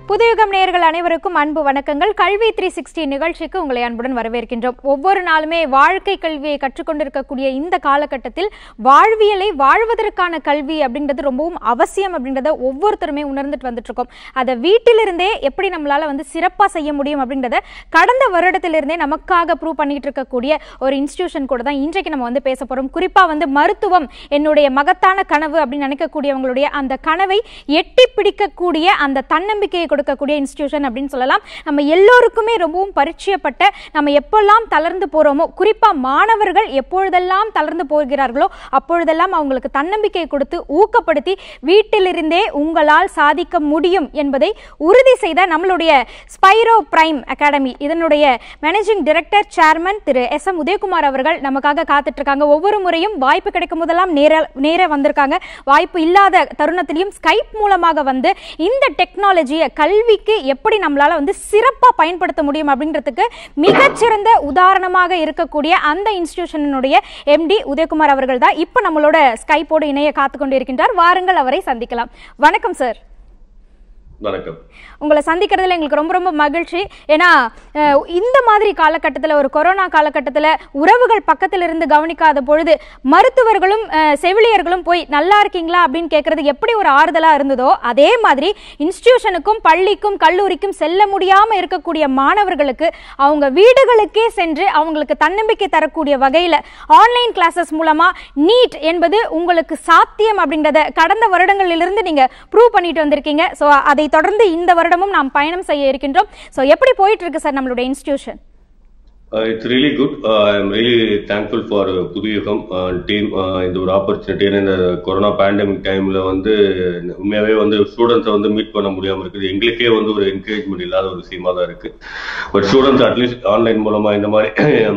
புதுயுகம் நேயர்கள் அனைவருக்கும் அன்பு வணக்கங்கள் கல்வி த்ரீ சிக்ஸ்டி நிகழ்ச்சிக்கு உங்களை அன்புடன் வரவேற்கின்றோம் ஒவ்வொரு நாளுமே வாழ்க்கை கல்வியை கற்றுக்கொண்டிருக்கக்கூடிய இந்த காலகட்டத்தில் வாழ்வியலை வாழ்வதற்கான கல்வி அப்படின்றது ரொம்பவும் அவசியம் அப்படின்றத ஒவ்வொருத்தருமே உணர்ந்துட்டு வந்துட்டு இருக்கோம் அதை வீட்டிலிருந்தே எப்படி நம்மளால வந்து சிறப்பா செய்ய முடியும் அப்படின்றத கடந்த வருடத்திலிருந்தே நமக்காக ப்ரூவ் பண்ணிட்டு இருக்கக்கூடிய ஒரு இன்ஸ்டிடியூஷன் கூட தான் இன்றைக்கு நம்ம வந்து பேச போறோம் குறிப்பா வந்து மருத்துவம் என்னுடைய மகத்தான கனவு அப்படின்னு நினைக்கக்கூடியவங்களுடைய அந்த கனவை எட்டி பிடிக்கக்கூடிய அந்த தன்னம்பிக்கையை கொடுக்கக்கூடிய இன்ஸ்டிடியூஷன் அப்படின்னு சொல்லலாம் நம்ம எல்லோருக்குமே ரொம்பவும் பரிச்சயப்பட்ட நம்ம எப்பெல்லாம் தளர்ந்து போறோமோ குறிப்பா மாணவர்கள் எப்பொழுதெல்லாம் தளர்ந்து போகிறார்களோ அப்பொழுதெல்லாம் அவங்களுக்கு தன்னம்பிக்கை கொடுத்து ஊக்கப்படுத்தி வீட்டிலிருந்தே உங்களால் சாதிக்க முடியும் என்பதை உறுதி செய்த நம்மளுடைய ஸ்பைரோ பிரைம் அகாடமி இதனுடைய மேனேஜிங் டைரக்டர் சேர்மன் திரு எஸ் எம் உதயகுமார் அவர்கள் நமக்காக காத்துட்டு இருக்காங்க ஒவ்வொரு முறையும் வாய்ப்பு கிடைக்கும் போதெல்லாம் நேர நேர வந்திருக்காங்க வாய்ப்பு இல்லாத தருணத்திலையும் ஸ்கைப் மூலமாக வந்து இந்த டெக்னாலஜியை கல்விக்கு எப்படி நம்மளால வந்து சிறப்பாக பயன்படுத்த முடியும் அப்படின்றதுக்கு மிகச்சிறந்த உதாரணமாக இருக்கக்கூடிய அந்த இன்ஸ்டிடியூஷனுடைய எம்டி உதயகுமார் அவர்கள் தான் இப்போ நம்மளோட ஸ்கைப்போடு இணைய காத்து கொண்டு இருக்கின்றார் வாருங்கள் அவரை சந்திக்கலாம் வணக்கம் சார் வணக்கம் உங்களை சந்திக்கிறதுல எங்களுக்கு ரொம்ப ரொம்ப மகிழ்ச்சி ஏன்னா அஹ், இந்த மாதிரி காலகட்டத்தில் ஒரு கொரோனா காலகட்டத்தில் உறவுகள் பக்கத்தில் இருந்து கவனிக்காத பொழுது மருத்துவர்களும் அஹ், செவிலியர்களும் போய் நல்லா இருக்கீங்களா அப்படின்னு கேட்கறது எப்படி ஒரு ஆறுதலாக இருந்ததோ அதே மாதிரி இன்ஸ்டிடியூஷனுக்கும் பள்ளிக்கும் கல்லூரிக்கும் செல்ல முடியாமல் இருக்கக்கூடிய மாணவர்களுக்கு அவங்க வீடுகளுக்கே சென்று அவங்களுக்கு தன்னம்பிக்கை தரக்கூடிய வகையில் ஆன்லைன் கிளாஸஸ் மூலமாக நீட் என்பது உங்களுக்கு சாத்தியம் அப்படின்றத கடந்த வருடங்களிலிருந்து நீங்கள் ப்ரூவ் பண்ணிட்டு வந்திருக்கீங்க ஸோ அதை தொடர்ந்து இந்த வருடமும் நாம் பயணம் செய்ய இருக்கின்றோம் ஸோ எப்படி போயிட்டு இருக்கு சார் நம்மளுடைய institution it's really good I am really thankful for Puthuyugam team இந்த ஒரு ஆப்பர்ச்சுனிட்டி ஏன்னா இந்த கொரோனா பேண்டமிக் டைம்ல வந்து உண்மையாவே வந்து ஸ்டூடெண்ட்ஸை வந்து மீட் பண்ண முடியாம இருக்குது எங்களுக்கே வந்து ஒரு என்கரேஜ்மெண்ட் இல்லாத ஒரு விஷயமா தான் இருக்கு பட் ஸ்டூடெண்ட்ஸ் அட்லீஸ்ட் ஆன்லைன் மூலமா இந்த மாதிரி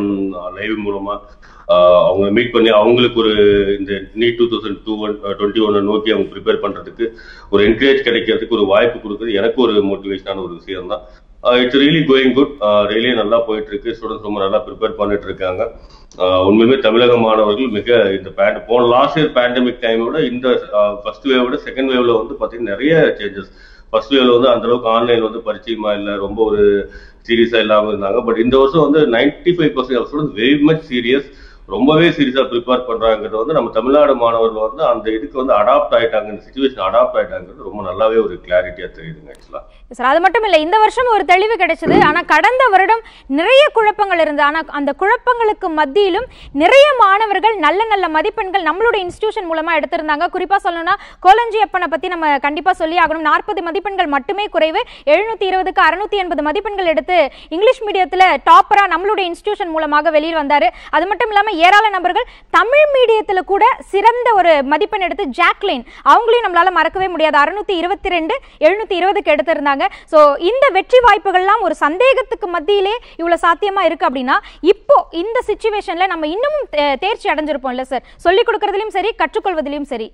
லைவ் மூலமா ஆஹ் அவங்க மீட் பண்ணி அவங்களுக்கு ஒரு இந்த NEET two thousand two one twenty one நோக்கி அவங்க ப்ரிப்பேர் பண்றதுக்கு ஒரு என்கரேஜ் கிடைக்கிறதுக்கு ஒரு வாய்ப்பு கொடுக்குறது எனக்கு ஒரு மோட்டிவேஷனான ஒரு விஷயம் தான் it's really going good really நல்லா போயிட்டு இருக்கு ஸ்டூடெண்ட்ஸ் ரொம்ப நல்லா ப்ரிப்பேர் பண்ணிட்டு இருக்காங்க ஆஹ் உண்மையுமே தமிழக மாணவர்கள் மிக இந்த பேண்ட் போன லாஸ்ட் இயர் பேண்டமிக் டைமோட இந்த ஃபர்ஸ்ட் வேவோட செகண்ட் வேவ்ல வந்து பாத்தீங்கன்னா நிறைய சேஞ்சஸ் ஃபர்ஸ்ட் வேவ்ல வந்து அந்த அளவுக்கு ஆன்லைன் வந்து பரிச்சயமா இல்லை ரொம்ப ஒரு சீரியஸா இல்லாம இருந்தாங்க பட் இந்த வருஷம் வந்து ninety five percent students very much serious ரொம்பவே சீரியஸா ப்ரிப்பேர் பண்றாங்கிறது வந்து நம்ம தமிழ்நாடு மாணவர்கள் வந்து அந்த இதுக்கு வந்து அடாப்ட் ஆயிட்டாங்க இந்த சுச்சுவேஷன் அடாப்ட் ஆயிட்டாங்கிறது ரொம்ப நல்லாவே ஒரு கிளாரிட்டியா தெரியுதுங்க ஆக்சுவலா சார் அது மட்டும் இல்லை இந்த வருஷம் ஒரு தெளிவு கிடைச்சது ஆனால் கடந்த வருடம் நிறைய குழப்பங்கள் இருந்தது ஆனால் அந்த குழப்பங்களுக்கு மத்தியிலும் நிறைய மாணவர்கள் நல்ல நல்ல மதிப்பெண்கள் நம்மளுடைய இன்ஸ்டிடியூஷன் மூலமாக எடுத்திருந்தாங்க குறிப்பாக சொல்லணும்னா கோலஞ்சி அப்பனை பற்றி நம்ம கண்டிப்பாக சொல்லி ஆகணும் நாற்பது மதிப்பெண்கள் மட்டுமே குறைவு எழுநூற்றி இருபதுக்கு அறுநூத்தி எண்பது மதிப்பெண்கள் எடுத்து இங்கிலீஷ் மீடியத்தில் டாப்பராக நம்மளுடைய இன்ஸ்டிடியூஷன் மூலமாக வெளியில் வந்தார் அது மட்டும் இல்லாமல் ஏராள நபர்கள் தமிழ் மீடியத்தில் கூட சிறந்த ஒரு மதிப்பெண் எடுத்து ஜாக்லின் அவங்களையும் நம்மளால மறக்கவே முடியாது அறுநூத்தி இருபத்தி ரெண்டு எழுநூத்தி இருபதுக்கு எடுத்திருந்தாங்க ஸோ இந்த வெற்றி வாய்ப்புகள்லாம் ஒரு சந்தேகத்துக்கு மத்தியிலே இவ்வளவு சாத்தியமா இருக்கு அப்படின்னா இப்போ இந்த சுச்சுவேஷன்ல நம்ம இன்னமும் தே- தேர்ச்சி அடைஞ்சிருப்போம் இல்ல சார் சொல்லிக் கொடுக்கறதுலயும் சரி கற்றுக்கொள்வதிலும் சரி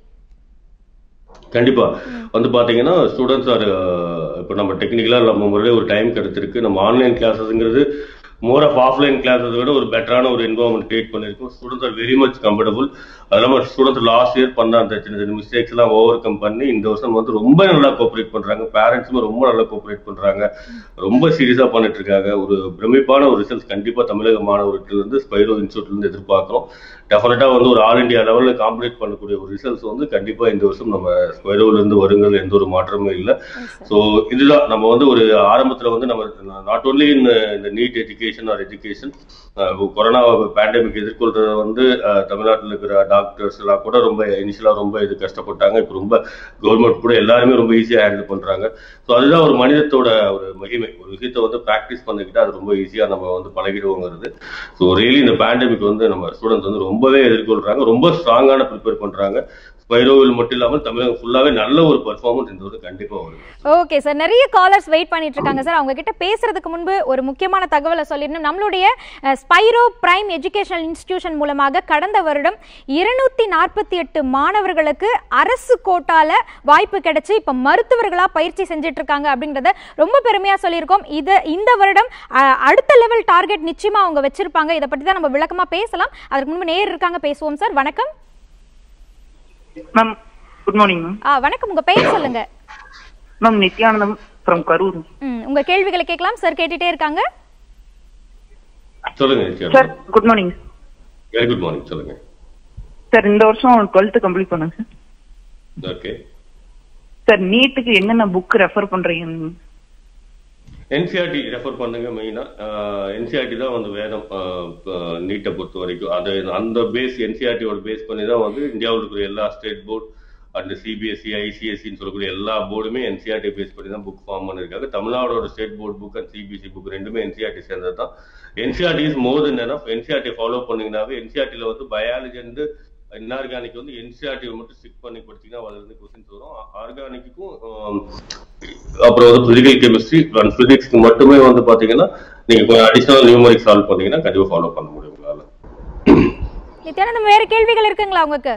கண்டிப்பா வந்து பாத்தீங்கன்னா ஸ்டூடெண்ட்ஸ் ஆர் இப்போ நம்ம டெக்னிக்கலா நம்ம முறையில ஒரு டைம் கிடைச்சிருக்கு நம்ம ஆன்லைன் கிளாஸஸ்ங்கிறது மோர் ஆஃப் ஆஃப்லைன் கிளாஸஸ் விட ஒரு பெட்டரான ஒரு என்வரான்மெண்ட் கிரியேட் பண்ணிருக்கோம் students are very much comfortable அது இல்லாமல் ஸ்டூடெண்ட்ஸ் லாஸ்ட் இயர் பண்ண அந்த சின்ன சின்ன மிஸ்டேக்ஸ் எல்லாம் ஓவர் கம் பண்ணி இந்த வருஷம் வந்து ரொம்ப நல்லா கோஆப்ரேட் பண்றாங்க பேரண்ட்ஸுமே ரொம்ப நல்லா கோஆப்ரேட் பண்றாங்க ரொம்ப சீரியஸா பண்ணிட்டு இருக்காங்க ஒரு பிரமிப்பான ஒரு ரிசல்ட்ஸ் கண்டிப்பா தமிழக மாணவர்கள் வந்து ஸ்பைரோ இன்ஸ்டியூட்ல இருந்து எதிர்பார்க்கிறோம் டெஃபினட்டா வந்து ஒரு ஆல் இந்தியா லெவலில் காம்படேட் பண்ணக்கூடிய ஒரு ரிசல்ட்ஸ் வந்து கண்டிப்பா இந்த வருஷம் நம்ம ஸ்கொயரோல இருந்து வருங்கிறது எந்த ஒரு மாற்றமும் இல்லை ஸோ இதுதான் நம்ம வந்து ஒரு ஆரம்பத்துல வந்து நம்ம நாட் ஓன்லி இன் இந்த NEET education or education corona pandemic எதிர்கொள்றத வந்து அஹ், தமிழ்நாட்டில் இருக்கிற டாக்டர்ஸ் எல்லாம் கூட ரொம்ப இனிஷியலா ரொம்ப இது கஷ்டப்பட்டாங்க இப்போ ரொம்ப கவர்மெண்ட் கூட எல்லாருமே ரொம்ப ஈஸியா ஹேண்டில் பண்றாங்க ஸோ அதுதான் ஒரு மனிதத்தோட ஒரு மகிமை ஒரு விஷயத்தை வந்து ப்ராக்டிஸ் பண்ணிக்கிட்டா அது ரொம்ப ஈஸியா நம்ம வந்து பழகிடுவோங்கிறது ஸோ ரியலி இந்த பேண்டமிக் வந்து நம்ம ஸ்டூடெண்ட்ஸ் வந்து ரொம்பவே எதிர்கொள்றாங்க ரொம்ப ஸ்ட்ராங்கான ப்ரிப்பேர் பண்றாங்க ஸ்பைரோவில் மட்டும் இல்லாமல் தமிழகம் ஃபுல்லாவே நல்ல ஒரு பர்ஃபார்மன்ஸ் இந்த வருஷம் கண்டிப்பா வரும் ஓகே சார் நிறைய காலர்ஸ் வெயிட் பண்ணிட்டு இருக்காங்க சார் அவங்க கிட்ட பேசுறதுக்கு முன்பு ஒரு முக்கியமான தகவலை சொல்லிடணும் நம்மளுடைய அஹ், ஸ்பைரோ பிரைம் எஜுகேஷனல் இன்ஸ்டிடியூஷன் மூலமாக கடந்த வருடம் இருநூத்தி நாற்பத்தி எட்டு மாணவர்களுக்கு அரசு கோட்டால வாய்ப்பு கிடைச்சு இப்ப மருத்துவர்களா பயிற்சி செஞ்சுட்டு இருக்காங்க அப்படின்றத ரொம்ப பெருமையா சொல்லியிருக்கோம் இது இந்த வருடம் அஹ், அடுத்த லெவல் டார்கெட் நிச்சயமா அவங்க வச்சிருப்பாங்க இதை பத்தி தான் நம்ம விளக்கமா பேசலாம் அதுக்கு முன்பு நேர் இருக்காங்க பேசுவோம் சார் வணக்கம் மேம் குட் மார்னிங் மேம் ஆ, வணக்கம் உங்க பெயர் சொல்லுங்க மேம் நித்யானந்தம் ஃப்ரம் கரூர் ம், உங்க கேள்விகளை கேட்கலாம் சார் கேட்டுட்டே இருக்காங்க சொல்லுங்க sir good morning very good morning சொல்லுங்க சார் இந்த வருஷம் டுவெல்த் கம்ப்ளீட் பண்ணேன் சார் ஓகே சார் நீட்டுக்கு என்னென்ன புக் ரெஃபர் பண்றீங்க என்சிஆர்டி ரெஃபர் பண்ணுங்க மெயினா என்சிஆர்டி தான் வந்து வேதம் நீட்டை பொறுத்த வரைக்கும் அது அந்த பேஸ் என்சிஆர்டியோட பேஸ் பண்ணி தான் வந்து இந்தியாவில் இருக்கிற எல்லா ஸ்டேட் போர்டு அண்ட் சிபிஎஸ்சி ஐசிஎஸ்சின்னு சொல்லக்கூடிய எல்லா போர்டுமே என்சிஆர்டி பேஸ் பண்ணி தான் புக் ஃபார்ம் பண்ணிருக்காங்க தமிழ்நாடோட state board book and CBSE book ரெண்டுமே என்சிஆர்டி சேர்ந்தது தான் NCERT is more then enough NCERT follow பண்ணீங்கன்னாவே என்சிஆர்டியில் வந்து பயாலஜி வந்து இன்ஆர்கானிக் வந்து என்சிஆர்டி மட்டும் ஸ்டிக் பண்ணி படிச்சீங்கன்னா அதுல இருந்து கொஸ்டின்ஸ் வரும் ஆர்கானிக்கும் அப்புறம் வந்து பிசிக்கல் கெமிஸ்ட்ரி அண்ட் பிசிக்ஸ்க்கு மட்டுமே வந்து பாத்தீங்கன்னா நீங்க கொஞ்சம் அடிஷனல் நியூமரிக் சால்வ் பண்ணீங்கன்னா கண்டிப்பா ஃபாலோ பண்ண முடியும் உங்களால நித்யானந்தம் வேற கேள்விகள் இருக்குங்களா உங்களுக்கு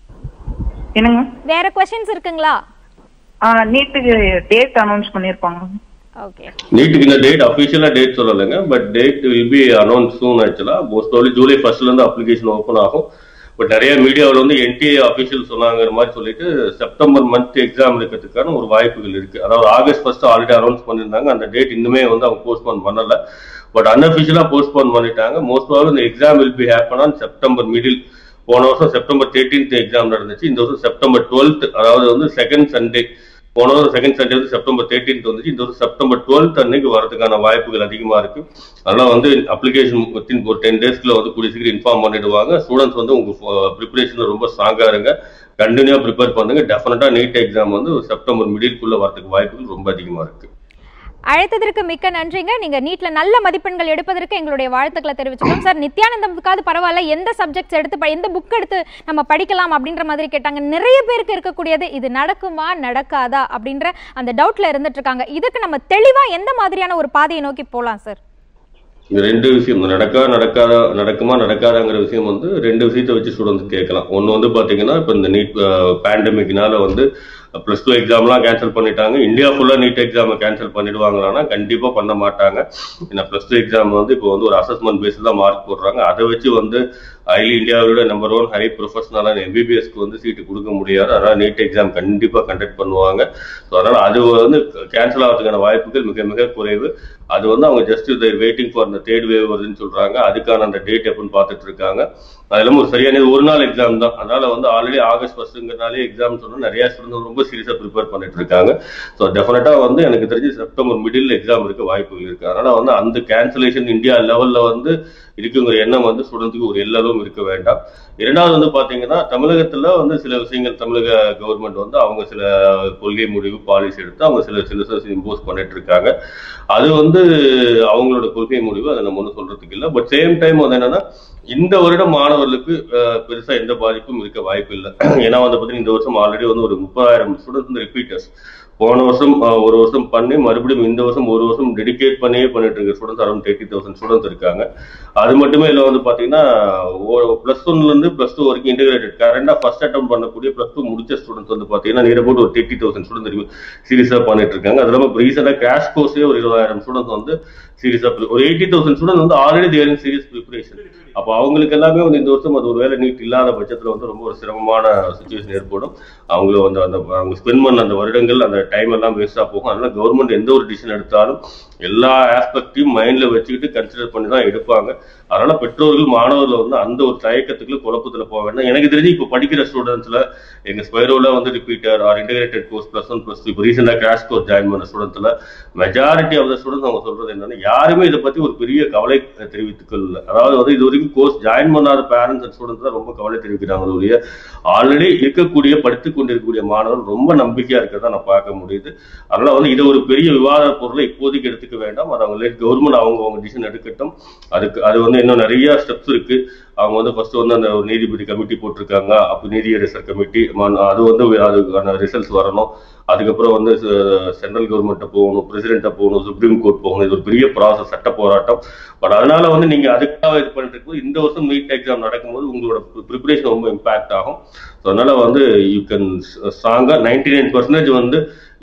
என்னங்க வேற கொஸ்டின்ஸ் இருக்குங்களா நீட்டுக்கு டேட் அனௌன்ஸ் பண்ணிருப்பாங்க ஓகே நீட்டுக்கு இந்த டேட் அஃபிஷியலா டேட் சொல்லலைங்க but date will be announce soon ஆக்சுவலா மோஸ்ட் ப்ராப்ளி ஜூலை ஃபர்ஸ்ட்ல இருந்து அப்ளிகேஷன் ஓப்பன் ஆகும் பட் நிறைய மீடியாவில் வந்து என்டிஏ அஃபிஷியல் சொன்னாங்கிற மாதிரி சொல்லிட்டு செப்டம்பர் மந்த் எக்ஸாம் இருக்கிறதுக்கான ஒரு வாய்ப்புகள் இருக்கு அதாவது ஆகஸ்ட் ஃபர்ஸ்ட் ஆல்ரெடி அனௌன்ஸ் பண்ணியிருந்தாங்க அந்த டேட் இன்னுமே வந்து அவங்க போஸ்ட்போன் பண்ணல பட் அன்அஃபிஷியலா போஸ்ட்போன் பண்ணிட்டாங்க மோஸ்ட் ப்ராப்ளி இந்த exam will be happen on September middle போன வருஷம் செப்டம்பர் தேர்ட்டீன்த் எக்ஸாம் நடந்துச்சு இந்த வருஷம் செப்டம்பர் டுவெல்த் அதாவது வந்து செகண்ட் சண்டே போன வருஷம் செகண்ட் சண்டே வந்து செப்டம்பர் தேர்ட்டீன்த் வந்துச்சு இந்த வருஷம் செப்டம்பர் டுவெல்த் அன்னைக்கு வரதுக்கான வாய்ப்புகள் அதிகமா இருக்கு அதனால வந்து அப்ளிகேஷன் வித்தின் ஒரு டென் டேஸ்க்குள்ள வந்து கூடிய சீக்கிரம் இன்ஃபார்ம் பண்ணிடுவாங்க ஸ்டூடெண்ட்ஸ் வந்து உங்க ப்ரிப்பரேஷன் ரொம்ப ஸ்ட்ராங்கா இருங்க கண்டினியூா ப்ரிப்பேர் பண்ணுங்க டெஃபினட்டா நீட் எக்ஸாம் வந்து செப்டம்பர் மிடில்குள்ள வரதுக்கு வாய்ப்புகள் ரொம்ப அதிகமா இருக்கு அழைத்ததற்கு மிக்க நன்றிங்க நீங்க நீட்ல நல்ல மதிப்பெண்கள் எடுப்பதற்கு எங்களுடைய வாழ்த்துக்களை தெரிவிச்சுக்கிறோம் சார் நித்யானந்தம்காவது பரவாயில்ல எந்த சப்ஜெக்ட்ஸ் எடுத்து ப- எந்த புக் எடுத்து நம்ம படிக்கலாம் அப்படின்ற மாதிரி கேட்டாங்க நிறைய பேருக்கு இருக்கக்கூடியது இது நடக்குமா நடக்காதா அப்படின்ற அந்த டவுட்ல இருந்துட்டு இருக்காங்க இதுக்கு நம்ம தெளிவா எந்த மாதிரியான ஒரு பாதையை நோக்கி போலாம் சார் இந்த ரெண்டு விஷயம் இந்த நடக்கா நடக்காத நடக்குமா நடக்காதாங்கிற விஷயம் வந்து ரெண்டு விஷயத்தை வச்சு ஸ்டூடெண்ட்ஸ் கேட்கலாம் ஒன்று வந்து பார்த்தீங்கன்னா இப்போ இந்த நீட் பேண்டமிக்னால வந்து ப்ளஸ் டூ எக்ஸாம்லாம் கேன்சல் பண்ணிட்டாங்க இந்தியா ஃபுல்லாக நீட் எக்ஸாமை கேன்சல் பண்ணிடுவாங்களான்னா கண்டிப்பாக பண்ண மாட்டாங்க ஏன்னா ப்ளஸ் டூ எக்ஸாம் வந்து இப்போ வந்து ஒரு அசஸ்மெண்ட் பேஸில் தான் மார்க் போடுறாங்க அதை வச்சு வந்து ஹைலி இந்தியாவோட நம்பர் ஒன் ஹை ப்ரொஃபஷனலான எம்பிபிஎஸ்க்கு வந்து சீட்டு கொடுக்க முடியாது அதனால் நீட் எக்ஸாம் கண்டிப்பாக கண்டக்ட் பண்ணுவாங்க ஸோ அதனால் அது வந்து கேன்சல் ஆகிறதுக்கான வாய்ப்புகள் மிக மிக குறைவு அது வந்து அவங்க ஜஸ்ட் இதை வெயிட்டிங் ஃபார் அந்த தேர்ட் வேவ் வருதுன்னு சொல்றாங்க அதுக்கான அந்த டேட் எப்போன்னு பார்த்துட்டு இருக்காங்க அது இல்லாமல் ஒரு சரியான இது ஒரு நாள் எக்ஸாம் தான் அதனால வந்து ஆல்ரெடி ஆகஸ்ட் ஃபர்ஸ்ட்ங்கிறனாலே எக்ஸாம் சொன்னா நிறைய ஸ்டூடெண்ட்ஸ் ரொம்ப சீரியஸாக ப்ரிப்பேர் பண்ணிட்டு இருக்காங்க ஸோ டெஃபினட்டாக வந்து எனக்கு தெரிஞ்சு செப்டம்பர் மிடில் எக்ஸாம் இருக்க வாய்ப்புகள் இருக்கு அதனால வந்து அந்த கேன்சலேஷன் இந்தியா லெவல்ல வந்து இருக்குங்கிற எண்ணம் வந்து ஸ்டூடெண்ட்ஸுக்கு ஒரு எல்லாரும் இருக்க வேண்டாம் இரண்டாவது வந்து பாத்தீங்கன்னா தமிழகத்துல வந்து சில விஷயங்கள் தமிழக கவர்மெண்ட் வந்து அவங்க சில கொள்கை முடிவு பாலிசி எடுத்து அவங்க சில சில இம்போஸ் பண்ணிட்டு இருக்காங்க அது வந்து அவங்களோட கொள்கை முடிவு அதை நம்ம ஒன்றும் சொல்றதுக்கு இல்லை பட் சேம் டைம் வந்து என்னன்னா இந்த வருடம் மாணவர்களுக்கு அஹ், பெருசா எந்த பாதிப்பும் இருக்க வாய்ப்பு இல்லை ஏன்னா வந்து பார்த்தீங்கன்னா இந்த வருஷம் ஆல்ரெடி வந்து ஒரு முப்பதாயிரம் ஸ்டூடெண்ட்ஸ் வந்து ரிப்பீட்டர்ஸ் போன வருஷம் அஹ், ஒரு வருஷம் பண்ணி மறுபடியும் இந்த வருஷம் ஒரு வருஷம் டெடிகேட் பண்ணியே பண்ணிட்டு இருக்க students around eighty thousand students இருக்காங்க அது மட்டுமே இல்லை வந்து பாத்தீங்கன்னா பிளஸ் ஒன்ல இருந்து பிளஸ் டூ வரைக்கும் இன்டெகிரேட்டட் கரண்டா ஃபர்ஸ்ட் அட்டம் பண்ணக்கூடிய பிளஸ் டூ முடிச்ச ஸ்டூடெண்ட்ஸ் வந்து பாத்தீங்கன்னா நியர் அபவுட் ஒரு தேர்ட்டி தௌசண்ட் ஸ்டூடெண்ட் சீரியஸா பண்ணிட்டு இருக்காங்க அது இல்லாம ரீசெண்டா கிராஷ் கோர்ஸே ஒரு இருபதாயிரம் ஸ்டூடெண்ட்ஸ் வந்து சீரியஸா ஒரு எயிட்டி தௌசண்ட் ஸ்டூடெண்ட் வந்து ஆல்ரெடி தேர் சீரியஸ் ப்ரிப்பரேஷன் அப்போ அவங்களுக்கு எல்லாமே வந்து இந்த வருஷம் அது ஒரு வேலை நீட் இல்லாத பட்சத்துல வந்து ரொம்ப ஒரு சிரமமான சுச்சுவேஷன் ஏற்படும் அவங்கள வந்து அந்த அவங்க ஸ்பெண்ட் பண்ண அந்த வருடங்கள் அந்த டைம் எல்லாம் வேஸ்டா போகும் அதனால கவர்மெண்ட் எந்த ஒரு டிசிஷன் எடுத்தாலும் எல்லா ஆஸ்பெக்டையும் மைண்ட்ல வச்சுக்கிட்டு கன்சிடர் பண்ணி தான் எடுப்பாங்க அதனால பெற்றோர்கள் மாணவர்கள் வந்து அந்த ஒரு தயக்கத்துக்குள்ள குழப்பத்துல போக வேண்டாம் எனக்கு தெரிஞ்சு இப்போ படிக்கிற ஸ்டூடெண்ட்ஸ்ல எங்க ஸ்பைரோல வந்து repeater or integrated course plus one plus two இப்போ ரீசெண்டாக கிராஷ் கோர்ஸ் ஜாயின் பண்ண ஸ்டூடெண்ட்ஸ்ல மெஜாரிட்டி ஆஃப் த ஸ்டூடெண்ட்ஸ் அவங்க சொல்றது என்னன்னா யாருமே இதை பத்தி ஒரு பெரிய கவலை தெரிவித்துக்கொள்ள அதாவது வந்து இது வரைக்கும் கோர்ஸ் ஜாயின் பண்ணாத பேரண்ட்ஸ் அண்ட் ஸ்டூடெண்ட்ஸ் தான் ரொம்ப கவலை தெரிவிக்கிறாங்க ஒழிய ஆல்ரெடி இருக்கக்கூடிய படித்துக் கொண்டிருக்கக்கூடிய மாணவர்கள் ரொம்ப நம்பிக்கையா இருக்கிறதா நான் பார்க்க முடியுது அதனால வந்து இது ஒரு பெரிய விவாத பொருளை இப்போதைக்கு எடுத்துக்க வேண்டாம் அது அவங்க கவர்மெண்ட் அவங்க அவங்க டிசிஷன் எடுக்கட்டும் அதுக்கு அது வந்து இன்னும் நிறைய ஸ்டெப்ஸ் இருக்கு அவங்க வந்து ஃபர்ஸ்ட் வந்து அந்த ஒரு நீதிபதி கமிட்டி போட்டிருக்காங்க அப்போ நீதியரசர் கமிட்டி அது வந்து அதுக்கான ரிசல்ட்ஸ் வரணும் அதுக்கப்புறம் வந்து சென்ட்ரல் கவர்மெண்ட்டை போகணும் பிரசிடென்ட்டை போகணும் சுப்ரீம் கோர்ட் போகணும் இது ஒரு பெரிய ப்ராசஸ் சட்ட போராட்டம் பட் அதனால வந்து நீங்க அதுக்காக இது பண்ணிட்டு இருக்கும்போது இந்த வருஷம் நீட் எக்ஸாம் நடக்கும்போது உங்களோட ப்ரிப்பரேஷன் ரொம்ப இம்பாக்ட் ஆகும் ஸோ அதனால வந்து யூ கேன் ஸ்ட்ராங்கா நைன்டி நைன் பர்சன்டேஜ் வந்து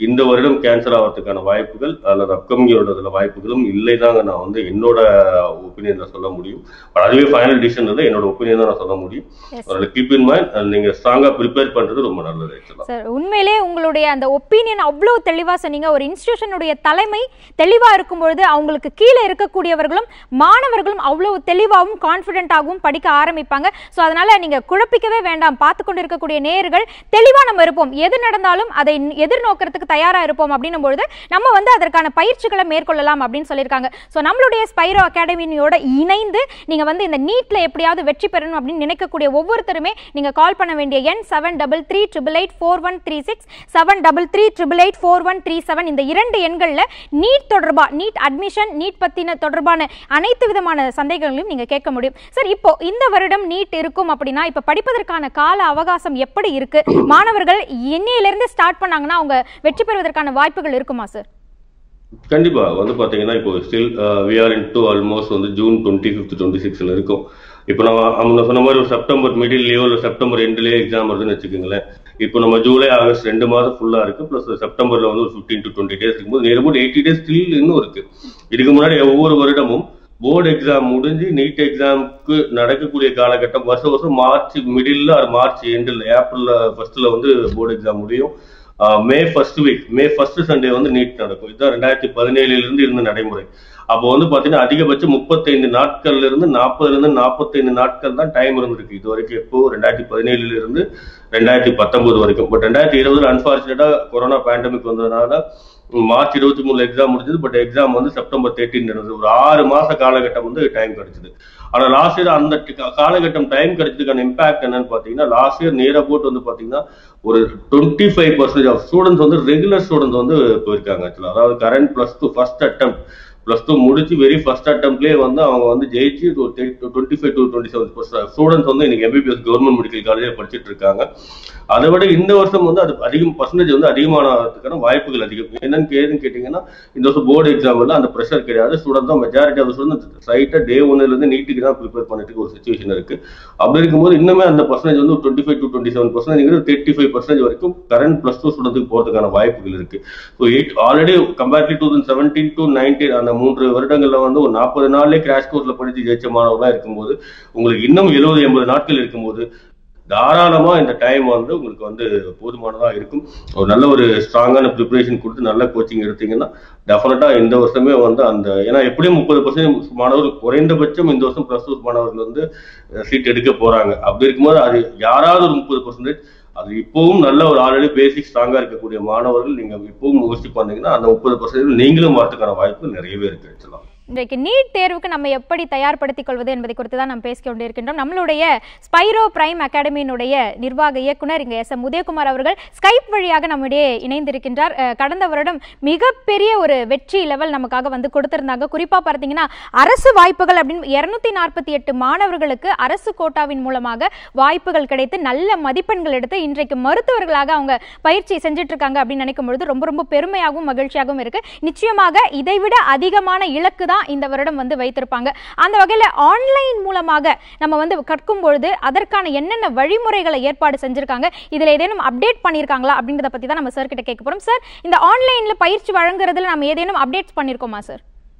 இந்த வருடம் கேன்சல் ஆகிறதுக்கான வாய்ப்புகள் அல்லது அப்கமிங் வருடத்துல வாய்ப்புகளும் இல்லைதாங்க நான் வந்து என்னோட ஒப்பீனியன்ல சொல்ல முடியும் But அதுவே ஃபைனல் டிசிஷன் வந்து என்னோட ஒப்பீனியன் தான் நான் சொல்ல முடியும் Yes. அதனால கீப் இன் மைண்ட் நீங்க ஸ்ட்ராங்கா ப்ரிப்பேர் பண்றது ரொம்ப நல்லது ஆக்சுவலா சார் உண்மையிலே உங்களுடைய அந்த ஒப்பீனியன் அவ்வளோ தெளிவா சொன்னீங்க ஒரு இன்ஸ்டிடியூஷனுடைய தலைமை தெளிவா இருக்கும்பொழுது அவங்களுக்கு கீழே இருக்கக்கூடியவர்களும் மாணவர்களும் அவ்வளவு தெளிவாகவும் கான்ஃபிடென்ட்டாகவும் படிக்க ஆரம்பிப்பாங்க ஸோ அதனால நீங்க குழப்பிக்கவே வேண்டாம் பார்த்து கொண்டு இருக்கக்கூடிய நேயர்கள் தெளிவா நம்ம இருப்போம் எது நடந்தாலும் அதை எதிர்நோக்கிறதுக்கு தயாரா இருப்போம் அப்படின்னும் பொழுது நம்ம வந்து அதற்கான பயிற்சிகளை மேற்கொள்ளலாம் அப்படின்னு சொல்லியிருக்காங்க ஸோ நம்மளுடைய ஸ்பைரோ அகாடமியோட இணைந்து நீங்க வந்து இந்த நீட்ல எப்படியாவது வெற்றி பெறணும் அப்படின்னு நினைக்கக்கூடிய ஒவ்வொருத்தருமே நீங்க கால் பண்ண வேண்டிய எண் seven double three triple eight four one three six seven double three triple eight four one three seven இந்த இரண்டு எண்களில் நீட் தொடர்பா நீட் அட்மிஷன் நீட் பத்தின தொடர்பான அனைத்து விதமான சந்தேகங்களையும் நீங்க கேட்க முடியும் சார் இப்போ இந்த வருடம் நீட் இருக்கும் அப்படின்னா இப்ப படிப்பதற்கான கால அவகாசம் எப்படி இருக்கு மாணவர்கள் இன்னையிலிருந்து ஸ்டார்ட் பண்ணாங்கன்னா அவங்க வெற்றி பெறுவதற்கான வாய்ப்புகள் இருக்குமா சார் கண்டிப்பா வந்து பாத்தீங்கன்னா இப்போ still we are in to almost வந்து ஜூன் டுவெண்ட்டி ஃபிஃப்த் டுவெண்ட்டி சிக்ஸ்ல இருக்கும் இப்போ நம்ம அவங்க சொன்ன மாதிரி ஒரு செப்டம்பர் மிடில்லையோ இல்லை செப்டம்பர் எண்ட்லயோ எக்ஸாம் வருதுன்னு வச்சுக்கோங்களேன் இப்போ நம்ம ஜூலை ஆகஸ்ட் ரெண்டு மாதம் ஃபுல்லா இருக்கு ப்ளஸ் செப்டம்பர்ல வந்து ஒரு ஃபிஃப்டீன் டு டுவெண்ட்டி டேஸ் இருக்கும்போது near about eighty days still இன்னும் இருக்கு இதுக்கு முன்னாடி ஒவ்வொரு வருடமும் போர்டு எக்ஸாம் முடிஞ்சு நீட் எக்ஸாமுக்கு நடக்கக்கூடிய காலகட்டம் வருஷம் வருஷம் மார்ச் மிடில் ஆர் மார்ச் எண்டில் ஏப்ரல் ஃபர்ஸ்ட்ல வந்து போர்டு எக்ஸாம் முடியும் ஆஹ் May first week May first Sunday வந்து நீட் நடக்கும் இதுதான் ரெண்டாயிரத்தி பதினேழுல இருந்து இருந்த நடைமுறை அப்போ வந்து பாத்தீங்கன்னா அதிகபட்சம் முப்பத்தைந்து நாட்கள்ல இருந்து நாற்பதுல இருந்து நாற்பத்தைந்து நாட்கள் தான் டைம் இருந்திருக்கு இது வரைக்கும் எப்போ ரெண்டாயிரத்தி பதினேழுல இருந்து ரெண்டாயிரத்தி பத்தொன்பது வரைக்கும் பட் ரெண்டாயிரத்தி இருபதுல அன்பார்ச்சுனேட்டா கொரோனா பேண்டமிக் வந்ததுனால மார்ச் இருபத்தி மூணுல எக்ஸாம் முடிஞ்சது பட் எக்ஸாம் வந்து செப்டம்பர் தேர்ட்டின் நடந்தது ஒரு ஆறு மாச காலகட்டம் வந்து டைம் கிடைச்சது ஆனா லாஸ்ட் இயர் அந்த டி- காலகட்டம் டைம் கிடைச்சதுக்கான இம்பாக்ட் என்னன்னு பாத்தீங்கன்னா லாஸ்ட் இயர் நியர் அபவுட் வந்து பாத்தீங்கன்னா ஒரு twenty five percentage of students வந்து ரெகுலர் ஸ்டூடெண்ட்ஸ் வந்து போயிருக்காங்க ஆக்சுவலா அதாவது current plus two first attempt plus two முடிச்சு வெரி ஃபர்ஸ்ட் அட்டம்ப்லேயே வந்து அவங்க வந்து ஜெயிச்சு twenty five to twenty seven students வந்து இன்னைக்கு எம்பிபிஎஸ் கவர்மெண்ட் மெடிக்கல் காலேஜில் படிச்சுட்டு இருக்காங்க அதை விட இந்த வருஷம் வந்து அது அதிகம் பர்சன்டேஜ் வந்து அதிகமானதுக்கான வாய்ப்புகள் அதிகம் என்னன்னு கேதுன்னு கேட்டீங்கன்னா இந்த வருஷம் போர்டு எக்ஸாம்ல அந்த ப்ரெஷர் கிடையாது ஸ்டூடெண்ட் தான் மெஜாரிட்டி ஆஃப் ஸ்டூடெண்ட் ஸ்ட்ரைட்டா டே ஒன்ல இருந்து நீட்டுக்கு தான் ப்ரிப்பேர் பண்ணிட்டு இருக்க ஒரு சுச்சுவேஷன் இருக்கு அப்படி இருக்கும்போது இன்னுமே அந்த பர்சன்டேஜ் வந்து twenty five to twenty seven percentage thirty five percentage வரைக்கும் கரண்ட் பிளஸ் டூ ஸ்டூடெண்ட்டுக்கு போறதுக்கான வாய்ப்புகள் இருக்கு so eight already comparedly two thousand seventeen to nineteen அந்த மூன்று வருடங்கள்ல வந்து ஒரு நாற்பது நாள்லயே கிராஷ் கோர்ஸ்ல படிச்சு ஜெயிச்ச மாணவர்களா இருக்கும்போது உங்களுக்கு இன்னும் எழுபது எண்பது நாட்கள் இருக்கும்போது தாராளமா இந்த டைம் வந்து உங்களுக்கு வந்து போதுமானதா இருக்கும் ஒரு நல்ல ஒரு ஸ்ட்ராங்கான ப்ரிப்பரேஷன் கொடுத்து நல்ல கோச்சிங் எடுத்தீங்கன்னா டெஃபினட்டா இந்த வருஷமே வந்து அந்த ஏன்னா எப்படியும் முப்பது பர்சன்ட் மாணவர்கள் குறைந்தபட்சம் இந்த வருஷம் பிளஸ் டூ மாணவர்கள் வந்து சீட் எடுக்க போறாங்க அப்படி இருக்கும்போது அது யாராவது ஒரு முப்பது பர்சன்டேஜ் அது இப்பவும் நல்ல ஒரு ஆல்ரெடி பேசிக் ஸ்ட்ராங்கா இருக்கக்கூடிய மாணவர்கள் நீங்க இப்பவும் முயற்சி பண்ணீங்கன்னா அந்த முப்பது பர்சன்டேஜ் நீங்களும் வரதுக்கான வாய்ப்பு நிறையவே இருக்கு ஆக்சுவலா இன்றைக்கு நீட் தேர்வுக்கு நம்ம எப்படி தயார்படுத்திக் கொள்வது என்பதை குறித்து தான் நாம் பேசிக் கொண்டிருக்கின்றோம் நம்மளுடைய ஸ்பைரோ பிரைம் அகாடமியினுடைய நிர்வாக இயக்குனர் இங்க எஸ் எம் உதயகுமார் அவர்கள் ஸ்கைப் வழியாக நம்மிடையே இணைந்திருக்கின்றார் அஹ், கடந்த வருடம் மிகப்பெரிய ஒரு வெற்றி லெவல் நமக்காக வந்து கொடுத்திருந்தாங்க குறிப்பா பார்த்தீங்கன்னா அரசு வாய்ப்புகள் அப்படின்னு இருநூத்தி நாற்பத்தி எட்டு மாணவர்களுக்கு அரசு கோட்டாவின் மூலமாக வாய்ப்புகள் கிடைத்து நல்ல மதிப்பெண்கள் எடுத்து இன்றைக்கு மருத்துவர்களாக அவங்க பயிற்சி செஞ்சுட்டு இருக்காங்க அப்படின்னு நினைக்கும் பொழுது ரொம்ப ரொம்ப பெருமையாகவும் மகிழ்ச்சியாகவும் இருக்கு நிச்சயமாக இதைவிட அதிகமான இலக்கு தான் இந்த வருடம் வந்து வைத்திருப்பாங்க அந்த வகையில ஆன்லைன் மூலமாக நம்ம வந்து கற்கும் பொழுது அதற்கான என்னென்ன வழிமுறைகளை ஏற்பாடு செஞ்சிருக்காங்க இதுல ஏதேனும் அப்டேட் பண்ணியிருக்காங்களா அப்படின்றத பத்தி தான் நம்ம சார் கிட்ட கேட்க போறோம் சார் இந்த ஆன்லைன்ல பயிற்சி வழங்குறதுல நம்ம ஏதேனும் அப்டேட்ஸ் பண்ணியிருக்கோமா சார்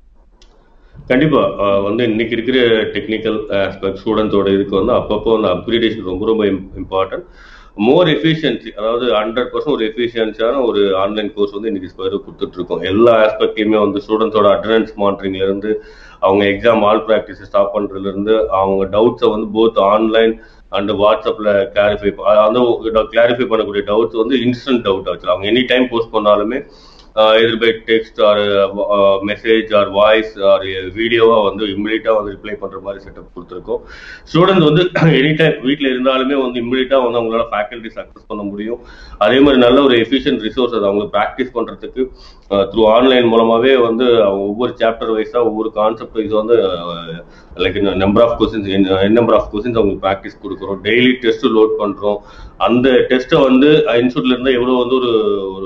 கண்டிப்பா அஹ் வந்து இன்னைக்கு இருக்கிற டெக்னிக்கல் ஆஸ்பெக்ட் ஸ்டூடெண்ட்ஸோட இதுக்கு வந்து அப்பப்போ வந்து அப்கிரேடேஷன் ரொம்ப ரொம்ப இம்பார்ட்டன்ட் மோர் எஃபிஷியன்சி அதாவது ஹண்ட்ரட் பர்சன்ட் ஒரு எஃபிஷியன்சியான ஒரு ஆன்லைன் கோர்ஸ் வந்து இன்னைக்கு ஸ்கொயர் கொடுத்துட்டு இருக்கோம் எல்லா ஆஸ்பெக்ட்லயுமே வந்து ஸ்டூடெண்ட்ஸோட அட்டண்டன்ஸ் மானிட்டரிங்ல இருந்து அவங்க எக்ஸாம் ஆல் ப்ராக்டிஸ் ஸ்டாப் பண்றதுல இருந்து அவங்க டவுட்ஸை வந்து போத் ஆன்லைன் அண்ட் வாட்ஸ்அப்ல கிளாரிஃபை அந்த கிளாரிஃபை பண்ணக்கூடிய டவுட்ஸ் வந்து இன்ஸ்டன்ட் டவுட் ஆச்சு அவங்க எனி டைம் போஸ்ட் பண்ணாலுமே எதிர் by text or message or voice or வீடியோவா வந்து இம்மிடியட்டா வந்து ரிப்ளை பண்ற மாதிரி செட்டப் கொடுத்துருக்கோம் ஸ்டூடெண்ட் வந்து எனி டைம் வீட்டில் இருந்தாலுமே வந்து இம்மிடியட்டா வந்து அவங்களால ஃபேக்கல்டி சக்சஸ் பண்ண முடியும் அதே மாதிரி நல்ல ஒரு எஃபிஷியன்ட் ரிசோர்ஸ் அது அவங்க ப்ராக்டிஸ் பண்றதுக்கு த்ரூ ஆன்லைன் மூலமாவே வந்து அவங்க ஒவ்வொரு சாப்டர் வைஸா ஒவ்வொரு கான்செப்ட் வைஸ் வந்து like number of questions N number of questions அவங்களுக்கு ப்ராக்டிஸ் கொடுக்குறோம் டெய்லி டெஸ்ட் லோட் பண்றோம் அந்த டெஸ்ட்டை வந்து இன்ஸ்டியூட்ல இருந்தா எவ்வளவு வந்து ஒரு ஒரு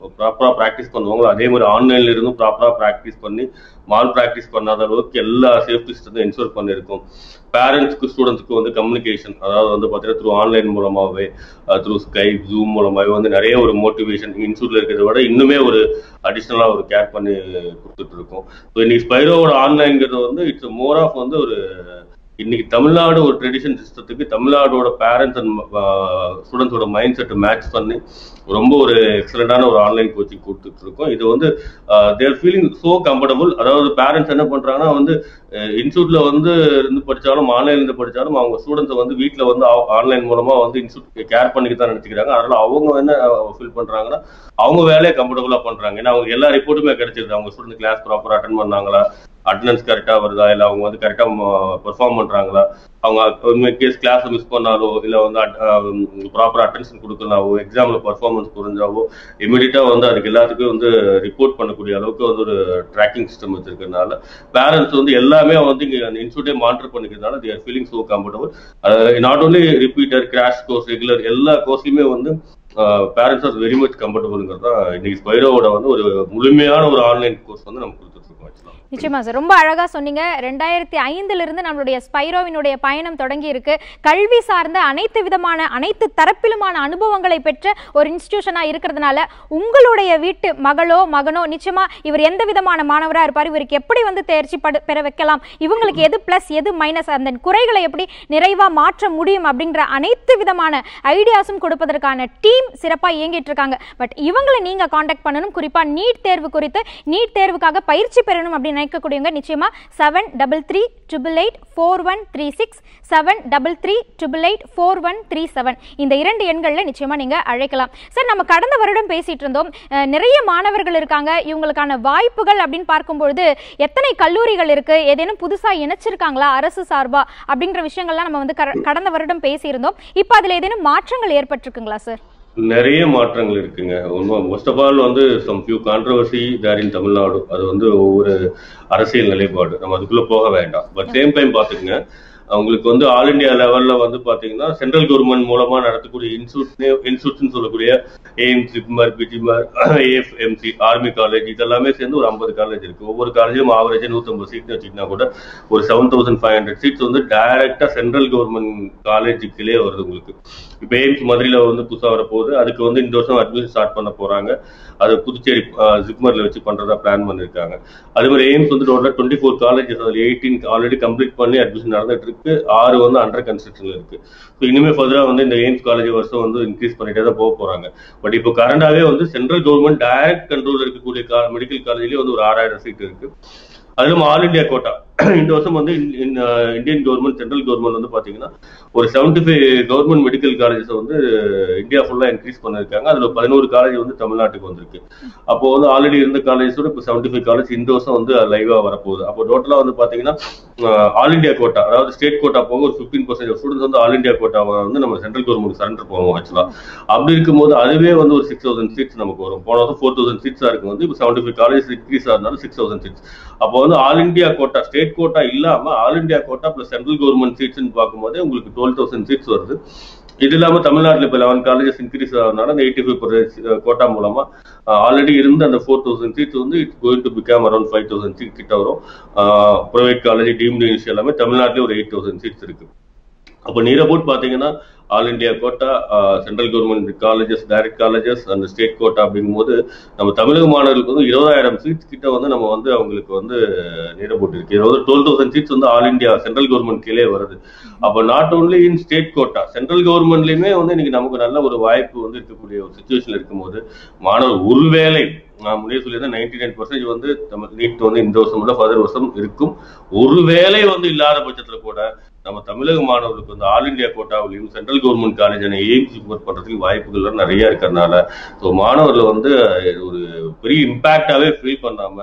ப்ராப்பரா ப்ராக்டிஸ் பண்ணுவாங்களோ அதே மாதிரி ஆன்லைன்ல இருந்தும் ப்ராப்பரா ப்ராக்டிஸ் பண்ணி மால் ப்ராக்டிஸ் பண்ணாத அளவுக்கு எல்லா சேஃப்டி சிஸ்டத்தையும் என்ஷூர் பண்ணியிருக்கோம் பேரண்ட்ஸ்க்கு ஸ்டூடெண்ட்ஸ்க்கு வந்து கம்யூனிகேஷன் அதாவது வந்து பார்த்தீங்கன்னா த்ரூ ஆன்லைன் மூலமாகவே த்ரூ ஸ்கைப் ஜூம் மூலமாகவே வந்து நிறைய ஒரு மோட்டிவேஷன் இன்ஸ்டியூட்ல இருக்கிறத விட இன்னுமே ஒரு அடிஷ்னலாக ஒரு கேர் பண்ணி கொடுத்துட்டு இருக்கோம் ஸோ இன்னைக்கு ஸ்பைரோவோட ஆன்லைன்ங்கிறது வந்து இட்ஸ் மோர் ஆஃப் வந்து ஒரு இன்னைக்கு தமிழ்நாடு ஒரு ட்ரெடிஷன் சிஸ்டத்துக்கு தமிழ்நாடோட பேரண்ட்ஸ் அண்ட் ஸ்டூடெண்ட்ஸோட மைண்ட் செட்டை மேட்ச் பண்ணி ரொம்ப ஒரு எக்ஸலண்டான ஒரு ஆன்லைன் கோச்சிங் கொடுத்துட்டு இருக்கோம் இது வந்து தேர் ஃபீலிங் ஸோ கம்ஃபர்டபுள் அதாவது பேரண்ட்ஸ் என்ன பண்றாங்கன்னா வந்து இன்ஸ்டியூட்ல வந்து இருந்து படிச்சாலும் ஆன்லைன்ல இருந்து படிச்சாலும் அவங்க ஸ்டூடெண்ட்ஸை வந்து வீட்டில் வந்து ஆன்லைன் மூலமா வந்து இன்ஸ்டியூட் கேர் பண்ணிக்க தான் நினைச்சுக்கிறாங்க அதனால அவங்க என்ன ஃபீல் பண்றாங்கன்னா அவங்க வேலையை கம்ஃபர்டபுளா பண்றாங்க ஏன்னா அவங்க எல்லா ரிப்போர்ட்டுமே கிடைச்சிருது அவங்க ஸ்டூடெண்ட் கிளாஸ் ப்ராப்பரா அட்டன் பண்ணாங்களா அட்டண்டன்ஸ் கரெக்டா வருதா இல்ல அவங்க வந்து கரெக்டா பெர்ஃபார்ம் பண்றாங்களா அவங்க கேஸ் கிளாஸ் மிஸ் பண்ணாலோ இல்ல வந்து ப்ராப்பர் அட்டென்ஷன் கொடுக்கலாவோ எக்ஸாம்ல பர்ஃபார்மன்ஸ் குறைஞ்சாவோ இமீடியட்டா வந்து அதுக்கு எல்லாத்துக்கும் வந்து ரிப்போர்ட் பண்ணக்கூடிய அளவுக்கு வந்து ஒரு ட்ராக்கிங் சிஸ்டம் வச்சிருக்கறனால பேரண்ட்ஸ் வந்து எல்லாமே வந்து இங்க அந்த இன்ஸ்டியூட்டே மானிட்டர் பண்ணிக்கிறதுனால they are feeling so comfortable not only repeater crash course regular எல்லா கோர்ஸ்லயுமே வந்து பேரண்ட்ஸ் ஆர் வெரி மச் கம்ஃபர்டபுள்ங்கிறது தான் இன்னைக்கு ஸ்பைரோவோட வந்து ஒரு முழுமையான ஒரு ஆன்லைன் கோர்ஸ் வந்து நம்ம கொடுத்துட்டு இருக்கோம் ஆக்சுவலா நிச்சயமா சார் ரொம்ப அழகா சொன்னீங்க ரெண்டாயிரத்தி ஐந்துல இருந்து நம்மளுடைய ஸ்பைரோவினுடைய பயணம் தொடங்கி இருக்கு கல்வி சார்ந்த அனைத்து விதமான அனைத்து தரப்பிலுமான அனுபவங்களை பெற்ற ஒரு இன்ஸ்டிடியூஷனா இருக்கிறதுனால உங்களுடைய வீட்டு மகளோ மகனோ நிச்சயமா இவர் எந்த விதமான மாணவரா இருப்பார் இவருக்கு எப்படி வந்து தேர்ச்சி படு- பெற வைக்கலாம் இவங்களுக்கு எது பிளஸ் எது மைனஸ் அந்த குறைகளை எப்படி நிறைவா மாற்ற முடியும் அப்படின்ற அனைத்து விதமான ஐடியாஸும் கொடுப்பதற்கான டீம் சிறப்பா இயங்கிட்டு இருக்காங்க பட் இவங்களை நீங்க காண்டாக்ட் பண்ணணும் குறிப்பா நீட் தேர்வு குறித்து நீட் தேர்வுக்காக பயிற்சி பெறணும் அப்படின்னு நினைக்கக்கூடியவங்க நிச்சயமா seven double three triple eight four one three six seven double three triple eight four one three seven இந்த இரண்டு எண்களில் நிச்சயமா நீங்க அழைக்கலாம் சார் நம்ம கடந்த வருடம் பேசிட்டு இருந்தோம் அஹ், நிறைய மாணவர்கள் இருக்காங்க இவங்களுக்கான வாய்ப்புகள் அப்படின்னு பார்க்கும்பொழுது எத்தனை கல்லூரிகள் இருக்கு ஏதேனும் புதுசா இணைச்சிருக்காங்களா அரசு சார்பா அப்படின்ற விஷயங்கள்லாம் நம்ம வந்து கர- கடந்த வருடம் பேசியிருந்தோம் இப்போ அதுல ஏதேனும் மாற்றங்கள் ஏற்பட்டிருக்குங்களா சார் நிறைய மாற்றங்கள் இருக்குங்க மோஸ்ட் ஆஃப் ஆல் வந்து some few controversy there in Tamil Nadu அது வந்து ஒவ்வொரு அரசியல் நிலைப்பாடு நம்ம அதுக்குள்ள போக வேண்டாம் பட் சேம் டைம் பாத்துக்கங்க அவங்களுக்கு வந்து ஆல் இந்தியா லெவல்ல வந்து பாத்தீங்கன்னா சென்ட்ரல் கவர்மெண்ட் மூலமா நடத்தக்கூடிய இன்ஸ்டியூட் இன்ஸ்டியூட்னு சொல்லக்கூடிய AIIMS JIPMER PGIMER AFMC army college இதெல்லாமே சேர்ந்து ஒரு ஐம்பது காலேஜ் இருக்கு ஒவ்வொரு காலேஜும் ஆவரேஜா நூத்தம்பது சீட் வச்சுக்கிட்டா கூட ஒரு seven thousand five hundred seats வந்து டைரக்டா சென்ட்ரல் கவர்மெண்ட் காலேஜுக்குள்ளே வருது உங்களுக்கு இப்போ எய்ம்ஸ் மதுரையில வந்து புதுசா வரப்போகுது அதுக்கு வந்து இந்த வருஷம் அட்மிஷன் ஸ்டார்ட் பண்ண போறாங்க அது புதுச்சேரி ஜிப்மர்ல வச்சு பண்றதா பிளான் பண்ணிருக்காங்க அதே மாதிரி எய்ம்ஸ் வந்து டோட்டலா டுவெண்ட்டி ஃபோர் காலேஜஸ் அதில் எயிட்டீன் ஆல்ரெடி கம்ப்ளீட் பண்ணி அட்மிஷன் நடந்துட்டு இருக்கு ஆறு வந்து அண்டர் கன்ஸ்ட்ரக்ஷன்ல இருக்கு ஸோ இனிமே ஃபர்தரா வந்து இந்த எய்ம்ஸ் காலேஜ் வருஷம் வந்து இன்க்ரீஸ் பண்ணிட்டே தான் போக போறாங்க பட் இப்போ கரண்டாவே வந்து சென்ட்ரல் கவர்மெண்ட் டைரக்ட் கண்ட்ரோல் இருக்கக்கூடிய மெடிக்கல் காலேஜ்லயே வந்து ஒரு ஆறாயிரம் சீட் இருக்கு அதிலும் ஆல் இந்தியா கோட்டா இந்த வருஷம் வந்து இந்தியன் கவர்மெண்ட் சென்ட்ரல் கவர்மெண்ட் வந்து பாத்தீங்கன்னா ஒரு seventy five government medical colleges வந்து இந்தியா ஃபுல்லா இன்க்ரீஸ் பண்ணிருக்காங்க அதுல பதினோரு காலேஜ் வந்து தமிழ்நாட்டுக்கு வந்திருக்கு அப்போ வந்து ஆல்ரெடி இருந்த காலேஜோட இப்போ செவன்டி ஃபைவ் காலேஜ் இந்த வருஷம் வந்து லைவா வரப்போகுது அப்போ டோட்டலா வந்து பாத்தீங்கன்னா ஆல் இந்தியா கோட்டா அதாவது ஸ்டேட் கோட்டா போக ஒரு ஃபிஃப்டீன் பர்சன்ட் ஸ்டூடெண்ட்ஸ் வந்து ஆல் இந்தியா கோட்டாவை வந்து நம்ம சென்ட்ரல் கவர்மெண்ட் சரண்டர் போவோம் ஆக்சுவலா அப்படி இருக்கும்போது அதுவே வந்து ஒரு சிக்ஸ் தௌசண்ட் சீட்ஸ் நமக்கு வரும் போன வருஷம் ஃபோர் தௌசண்ட் சீட்ஸா இருக்கு வந்து இப்போ செவன்டி ஃபைவ் காலேஜ் இன்க்ரீஸ் ஆகிறதுனால சிக்ஸ் தௌசண்ட் சீட்ஸ் அப்போ வந்து all India quota state quota இல்லாம all India quota plus central government சீட்ஸ்னு பார்க்கும்போது உங்களுக்கு டுவெல் தௌசண்ட் சீட்ஸ் வருது இது இல்லாம தமிழ்நாட்டில் இப்போ லெவன் காலேஜஸ் இன்க்ரீஸ் ஆகிறதுனால அந்த எயிட்டி ஃபைவ் கோட்டா மூலமா ஆல்ரெடி இருந்த அந்த ஃபோர் தௌசண்ட் சீட்ஸ் வந்து it's going to become around five thousand seat கிட்ட வரும் ப்ரைவேட் காலேஜ் டீம்டு யூனிவர்சிட்டி எல்லாமே தமிழ்நாட்டிலே ஒரு எயிட் தௌசண்ட் சீட்ஸ் இருக்கு அப்போ நீர் அபவுட் பார்த்தீங்கன்னா all India quota central government colleges direct colleges அந்த ஸ்டேட் கோட்டா அப்படிங்கும்போது நம்ம தமிழக மாணவர்களுக்கு வந்து இருபதாயிரம் சீட்ஸ் கிட்ட வந்து நம்ம வந்து அவங்களுக்கு வந்து நீர போட்டிருக்கு இருபது டுவெல் தௌசண்ட் சீட்ஸ் வந்து ஆல் இந்தியா சென்ட்ரல் கவர்மெண்ட் கீழே வருது அப்போ not only in state quota central கவர்மெண்ட்லயுமே வந்து இன்னைக்கு நமக்கு நல்ல ஒரு வாய்ப்பு வந்து இருக்கக்கூடிய ஒரு சுச்சுவேஷன் இருக்கும்போது மாணவர் ஒருவேளை நான் முன்னே சொல்லியிருந்தேன் நைன்டி நைன் பர்சன்டேஜ் வந்து நம்ம நீட் வந்து இந்த வருஷம் இல்லை பதினோரு வருஷம் இருக்கும் ஒருவேளை வந்து இல்லாத பட்சத்துல கூட நம்ம தமிழக மாணவர்களுக்கு வந்து ஆல் இந்தியா கோட்டாவிலையும் சென்ட்ரல் கவர்மெண்ட் காலேஜான எய்ம்ஸ் சூப்பர் பண்றதுக்கு வாய்ப்புகள் நிறைய இருக்கிறதுனால ஸோ மாணவர்கள் வந்து ஒரு பெரிய இம்பாக்டாவே ஃபீல் பண்ணாம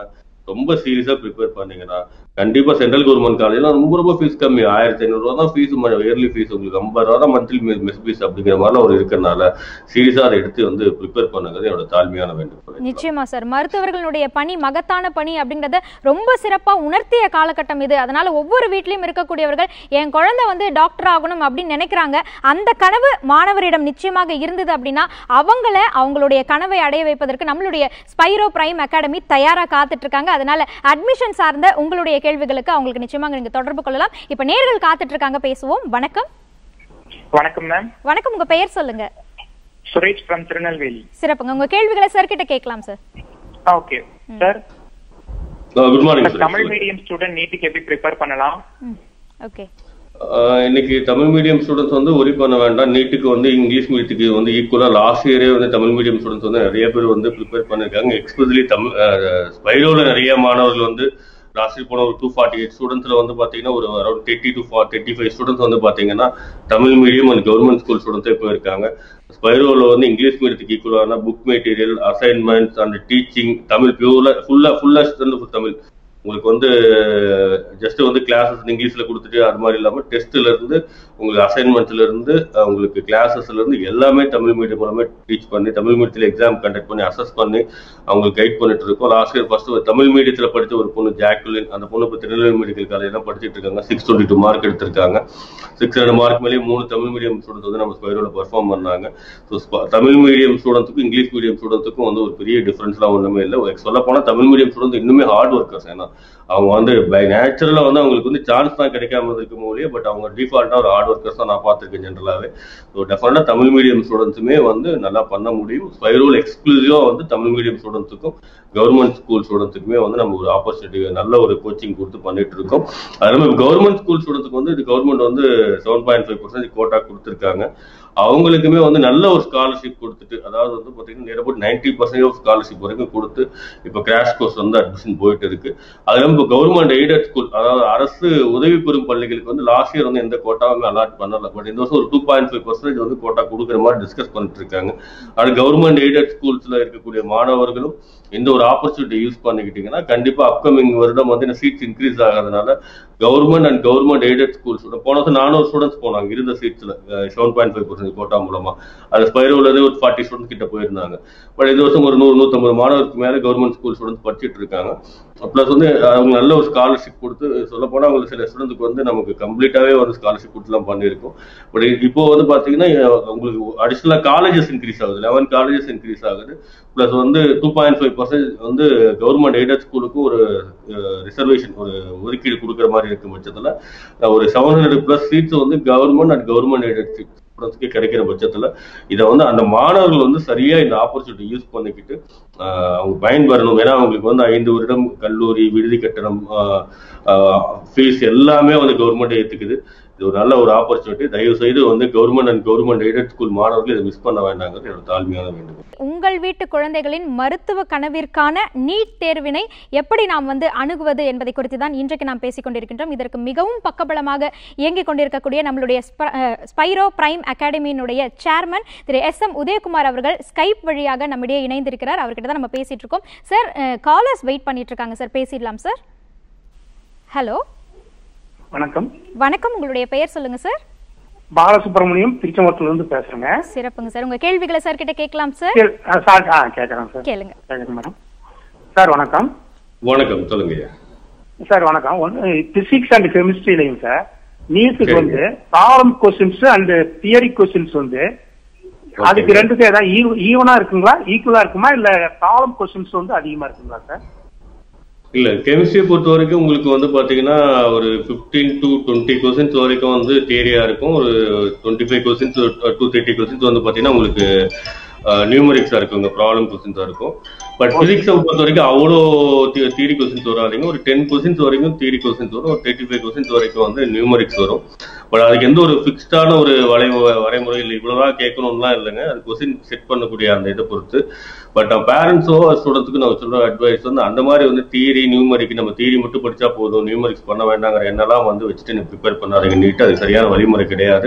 ரொம்ப சீரியஸா ப்ரிப்பேர் பண்ணீங்கன்னா கண்டிப்பா சென்ட்ரல் கவர்மெண்ட் காலேஜ்ல ரொம்ப ரொம்ப ஃபீஸ் கம்மி ஆயிரத்தி ஐநூறு ரூபா தான் ஃபீஸ் இயர்லி ஃபீஸ் உங்களுக்கு ஐம்பது ரூபா தான் மந்த்லி மெஸ் ஃபீஸ் அப்படிங்கிற மாதிரிலாம் ஒரு இருக்கிறனால சீரியஸா அதை எடுத்து வந்து ப்ரிப்பேர் பண்ணுங்கிறது என்னோட தாழ்மையான வேண்டுகோள் நிச்சயமா சார் மருத்துவர்களுடைய பணி மகத்தான பணி அப்படிங்கறத ரொம்ப சிறப்பா உணர்த்திய காலகட்டம் இது அதனால ஒவ்வொரு வீட்லயும் இருக்கக்கூடியவர்கள் என் குழந்தை வந்து டாக்டர் ஆகணும் அப்படின்னு நினைக்கிறாங்க அந்த கனவு மாணவரிடம் நிச்சயமாக இருந்தது அப்படின்னா அவங்கள அவங்களுடைய கனவை அடைய வைப்பதற்கு நம்மளுடைய ஸ்பைரோ பிரைம் அகாடமி தயாரா காத்துட்டு இருக்காங்க அதனால அட்மிஷன் சார்ந்த உங்களுடைய கேள்விகளுக்கு அவங்களுக்கு நிச்சயமாக நீங்க தொடர்பு கொள்ளலாம் இப்ப நேர்கள் காத்துட்டு இருக்காங்க பேசுவோம் வணக்கம் வணக்கம் மேம் வணக்கம் உங்க பெயர் சொல்லுங்க சுரேஷ் ஃப்ரம் திருநெல்வேலி சிறப்புங்க உங்க கேள்விகளை சார் கிட்ட கேட்கலாம் sir okay sir good morning Tamil medium student நீட்டுக்கு எப்படி ப்ரிப்பேர் பண்ணலாம் ஓகே ஆஹ் இன்னைக்கு தமிழ் மீடியம் ஸ்டூடெண்ட்ஸ் வந்து ஒரி பண்ண வேண்டாம் நீட்டுக்கு வந்து இங்கிலீஷ் மீடியத்துக்கு வந்து ஈக்குவலா லாஸ்ட் இயரே வந்து தமிழ் மீடியம் ஸ்டூடெண்ட்ஸ் வந்து நிறைய பேர் வந்து ப்ரிப்பேர் பண்ணிருக்காங்க எக்ஸ்பெஷலி தமிழ் ஸ்பைரோல நிறைய மாணவர்கள் வந்து லாஸ்ட் இயர் போன ஒரு டூ ஃபார்ட்டி எயிட் ஸ்டூடெண்ட்ஸ்ல வந்து பாத்தீங்கன்னா ஒரு around thirty to thirty five students வந்து பாத்தீங்கன்னா Tamil medium and government school ஸ்டூடெண்ட்ஸே போயிருக்காங்க ஸ்பைரோல வந்து இங்கிலீஷ் மீடியத்துக்கு ஈக்குவலான book material assignments and teaching Tamil பியூர்ல ஃபுல்லா ஃபுல்லா தமிழ் உங்களுக்கு வந்து ஜஸ்ட் வந்து கிளாஸஸ் இங்கிலீஷ்ல கொடுத்துட்டு அது மாதிரி இல்லாம டெஸ்ட்ல இருந்து உங்களுக்கு அசைன்மெண்ட்ஸ்ல இருந்து அஹ், உங்களுக்கு கிளாஸஸ்ல இருந்து எல்லாமே தமிழ் மீடியம் மூலமே டீச் பண்ணி தமிழ் மீடியத்துல எக்ஸாம் கண்டக்ட் பண்ணி அசஸ் பண்ணி அவங்களுக்கு கைட் பண்ணிட்டு இருக்கோம் லாஸ்ட் இயர் ஃபர்ஸ்ட் தமிழ் மீடியத்துல படிச்ச ஒரு பொண்ணு ஜாக்குலின் அந்த பொண்ணு இப்போ திருநெல்வேலி மெடிக்கல் காலேஜ் தான் படிச்சிட்டு இருக்காங்க சிக்ஸ் டுவெண்ட்டி டூ மார்க் எடுத்திருக்காங்க சிக்ஸ் ஹண்ட்ரட் மார்க் மேலேயே மூணு தமிழ் மீடியம் ஸ்டூடெண்ட்ஸ் வந்து நம்ம ஸ்பைரோல பெர்ஃபார்ம் பண்ணாங்க ஸோ தமிழ் மீடியம் ஸ்டூடெண்ட்ஸுக்கும் இங்கிலீஷ் மீடியம் ஸ்டூடெண்ட்ஸுக்கும் வந்து ஒரு பெரிய டிஃபரன்ஸ்லாம் ஒன்றுமே இல்லை சொல்ல போனா தமிழ் மீடியம் ஸ்டூடெண்ட்ஸ் இன்னுமே ஹார்ட் ஒர்க்கர்ஸ் ஏன்னா அவங்க வந்து பை நேச்சுரலா வந்து அவங்களுக்கு வந்து சான்ஸ் தான் கிடைக்காம இருக்கும் போதே பட் அவங்க டிஃபால்ட்டா ஒரு ஹார்ட் ஒர்க்கர்ஸ் தான் நான் பார்த்திருக்கேன் ஜென்ரலாவே ஸோ டெஃபினட்டா தமிழ் மீடியம் ஸ்டூடெண்ட்ஸுமே வந்து நல்லா பண்ண முடியும் ஸ்பைரோல் எக்ஸ்க்ளூசிவா வந்து தமிழ் மீடியம் ஸ்டூடெண்ட்ஸுக்கும் கவர்மெண்ட் ஸ்கூல் ஸ்டூடெண்ட்ஸுக்குமே வந்து நம்ம ஒரு ஆப்பர்ச்சுனிட்டி நல்ல ஒரு கோச்சிங் கொடுத்து பண்ணிட்டு இருக்கோம் அது இல்லாமல் கவர்மெண்ட் ஸ்கூல் ஸ்டூடெண்ட்ஸ்க்கு வந்து இது கவர்மெண்ட் வந்து seven point five percent quota கொடுத்துருக்காங்க அவங்களுக்குமே வந்து நல்ல ஒரு ஸ்காலர்ஷிப் கொடுத்துட்டு அதாவது வந்து பார்த்தீங்கன்னா near ninety percent of scholarship வரைக்கும் கொடுத்து இப்போ கிராஷ் கோர்ஸ் வந்து அட்மிஷன் போயிட்டு இருக்கு அது இல்லாமல் இப்போ கவர்மெண்ட் எய்டட் ஸ்கூல் அதாவது அரசு உதவி பெறும் பள்ளிகளுக்கு வந்து லாஸ்ட் இயர் வந்து எந்த கோட்டாவுமே அலாட் பண்ணல பட் இந்த வருஷம் ஒரு டூ பாயிண்ட் ஃபைவ் பர்சன்டேஜ் வந்து கோட்டா கொடுக்குற மாதிரி டிஸ்கஸ் பண்ணிட்டு இருக்காங்க அது கவர்மெண்ட் எய்டட் ஸ்கூல்ஸ்ல இருக்கக்கூடிய மாணவர்களும் இந்த ஒரு ஆப்பர்ச்சுனிட்டி யூஸ் பண்ணிக்கிட்டீங்கன்னா கண்டிப்பா அப்கமிங் வருடம் வந்து இந்த சீட்ஸ் இன்க்ரீஸ் ஆகிறதுனால government and government aided schools போன வருஷம் நானூறு ஸ்டூடெண்ட்ஸ் போனாங்க இருந்த சீட்ஸ்ல seven point five percent quota மூலமா அது ஸ்பைரோல ஒரு ஃபார்ட்டி ஸ்டூடெண்ட்ஸ் கிட்ட போயிருந்தாங்க பட் இந்த வருஷம் ஒரு நூறு நூற்றம்பது மாணவருக்கு மேல கவர்மெண்ட் ஸ்கூல் ஸ்டூடெண்ட்ஸ் படிச்சிட்டு இருக்காங்க ப்ளஸ் வந்து அவங்க நல்ல ஒரு ஸ்காலர்ஷிப் கொடுத்து சொல்ல போனா அவங்களுக்கு சில ஸ்டூடெண்ட்க்கு வந்து நமக்கு கம்ப்ளீட்டாவே வந்து ஸ்காலர்ஷிப் கொடுத்துலாம் பண்ணியிருக்கோம் பட் இப்போ வந்து பாத்தீங்கன்னா உங்களுக்கு அடிஷனலா காலேஜஸ் இன்க்ரீஸ் ஆகுது லெவன் காலேஜஸ் இன்க்ரீஸ் ஆகுது ப்ளஸ் வந்து டூ பாயிண்ட் ஃபைவ் பர்சன்ட் வந்து கவர்மெண்ட் எய்டட் ஸ்கூலுக்கு ஒரு ரிசர்வேஷன் ஒரு ஒதுக்கீடு கொடுக்குற மாதிரி இருக்கும் பட்சத்துல அஹ் ஒரு செவன் ஹண்ட்ரட் பிளஸ் சீட்ஸ் வந்து கவர்மெண்ட் அண்ட் கவர்மெண்ட் எய்டட் ஸ்டூடெண்ட்ஸ்க்கு கிடைக்கிற பட்சத்துல இதை வந்து அந்த மாணவர்கள் வந்து சரியா இந்த ஆப்பர்ச்சுனிட்டி யூஸ் பண்ணிக்கிட்டு ஆஹ் அவங்க பயன்பெறணும் ஏன்னா அவங்களுக்கு வந்து ஐந்து வருடம் கல்லூரி விடுதி கட்டணம் ஃபீஸ் எல்லாமே வந்து கவர்மெண்ட் ஏத்துக்குது இது ஒரு நல்ல ஒரு ஆப்பர்ச்சுனிட்டி தயவு செய்து வந்து government and government aided school மாணவர்கள் இதை மிஸ் பண்ண வேண்டாங்கிறது என்னோட தாழ்மையான வேண்டுகோள் உங்கள் வீட்டு குழந்தைகளின் மருத்துவ கனவிற்கான நீட் தேர்வினை எப்படி நாம் வந்து அணுகுவது என்பதை குறித்து தான் இன்றைக்கு நாம் பேசிக் கொண்டிருக்கின்றோம் இதற்கு மிகவும் பக்கபலமாக இயங்கிக் கொண்டிருக்கக்கூடிய நம்மளுடைய ஸ்ப- அஹ், ஸ்பைரோ பிரைம் அகாடமியினுடைய சேர்மன் திரு எஸ் எம் உதயகுமார் அவர்கள் ஸ்கைப் வழியாக நம்மிடையே இணைந்திருக்கிறார் அவர்கிட்ட தான் நம்ம பேசிட்டு இருக்கோம் சார் காலர்ஸ் வெயிட் பண்ணிட்டு இருக்காங்க சார் பேசிடலாம் சார் ஹலோ வணக்கம் வணக்கம் உங்களுடைய பெயர் சொல்லுங்க சார் பாலசுப்ரமணியம் திருச்செங்கோட்டுல இருந்து பேசுறேங்க சிறப்புங்க சார் உங்க கேள்விகளை சார் கிட்ட கேட்கலாம் சார் சரி, ஆ, சார் ஆ கேட்கறேன் சார் கேளுங்க கேட்கறேன் மேடம் சார் வணக்கம் வணக்கம் சொல்லுங்க ஐயா சார் வணக்கம் ஒன்று பிசிக்ஸ் அண்ட் கெமிஸ்ட்ரிலையும் சார் நீட்டுக்கு சரி. வந்து problem questions and theory questions வந்து அதுக்கு ரெண்டுக்கும் ஏதாவது ஈவனா இருக்குங்களா ஈக்குவலா இருக்குமா இல்ல ப்ராப்ளம் கொஸ்டின்ஸ் வந்து அதிகமா இருக்குங்களா சார் இல்ல கெமிஸ்ட்ரியை பொறுத்த வரைக்கும் உங்களுக்கு வந்து பாத்தீங்கன்னா ஒரு 15 டு டுவெண்ட்டி கொஸ்டின்ஸ் வரைக்கும் வந்து தியரியா இருக்கும் ஒரு twenty five questions two thirty questions வந்து பாத்தீங்கன்னா உங்களுக்கு நியூமரிக்ஸா இருக்குங்க ப்ராப்ளம் கொஸ்டின்ஸா இருக்கும் பட் பிசிக்ஸை பொறுத்த வரைக்கும் அவ்வளோ தியரி கொஸ்டின்ஸ் வராதுங்க ஒரு டென் கொஸ்டின்ஸ் வரைக்கும் தியரி கொஸ்டின்ஸ் வரும் ஒரு தேர்ட்டி ஃபைவ் கொஸ்டின்ஸ் வரைக்கும் வந்து நியூமரிக்ஸ் வரும் பட் அதுக்கு எந்த ஒரு ஃபிக்ஸ்டான ஒரு வரை வரைமுறை இல்லை இவ்வளவுதான் கேட்கணும்லாம் இல்லைங்க அது கொஸ்டின் செட் பண்ணக்கூடிய அந்த இதை பொறுத்து பட் பேரண்ட்ஸோ ஸ்டூடெண்ட்ஸுக்கு நான் சொல்ற அட்வைஸ் வந்து அந்த மாதிரி வந்து தியரி நியூமரிக்கு நம்ம தியரி மட்டும் படிச்சா போதும் நியூமரிக்ஸ் பண்ண வேண்டாங்கிற எண்ணெல்லாம் வந்து வச்சுட்டு நீ ப்ரிப்பேர் பண்ணாதீங்க நீட்டு அது சரியான வழிமுறை கிடையாது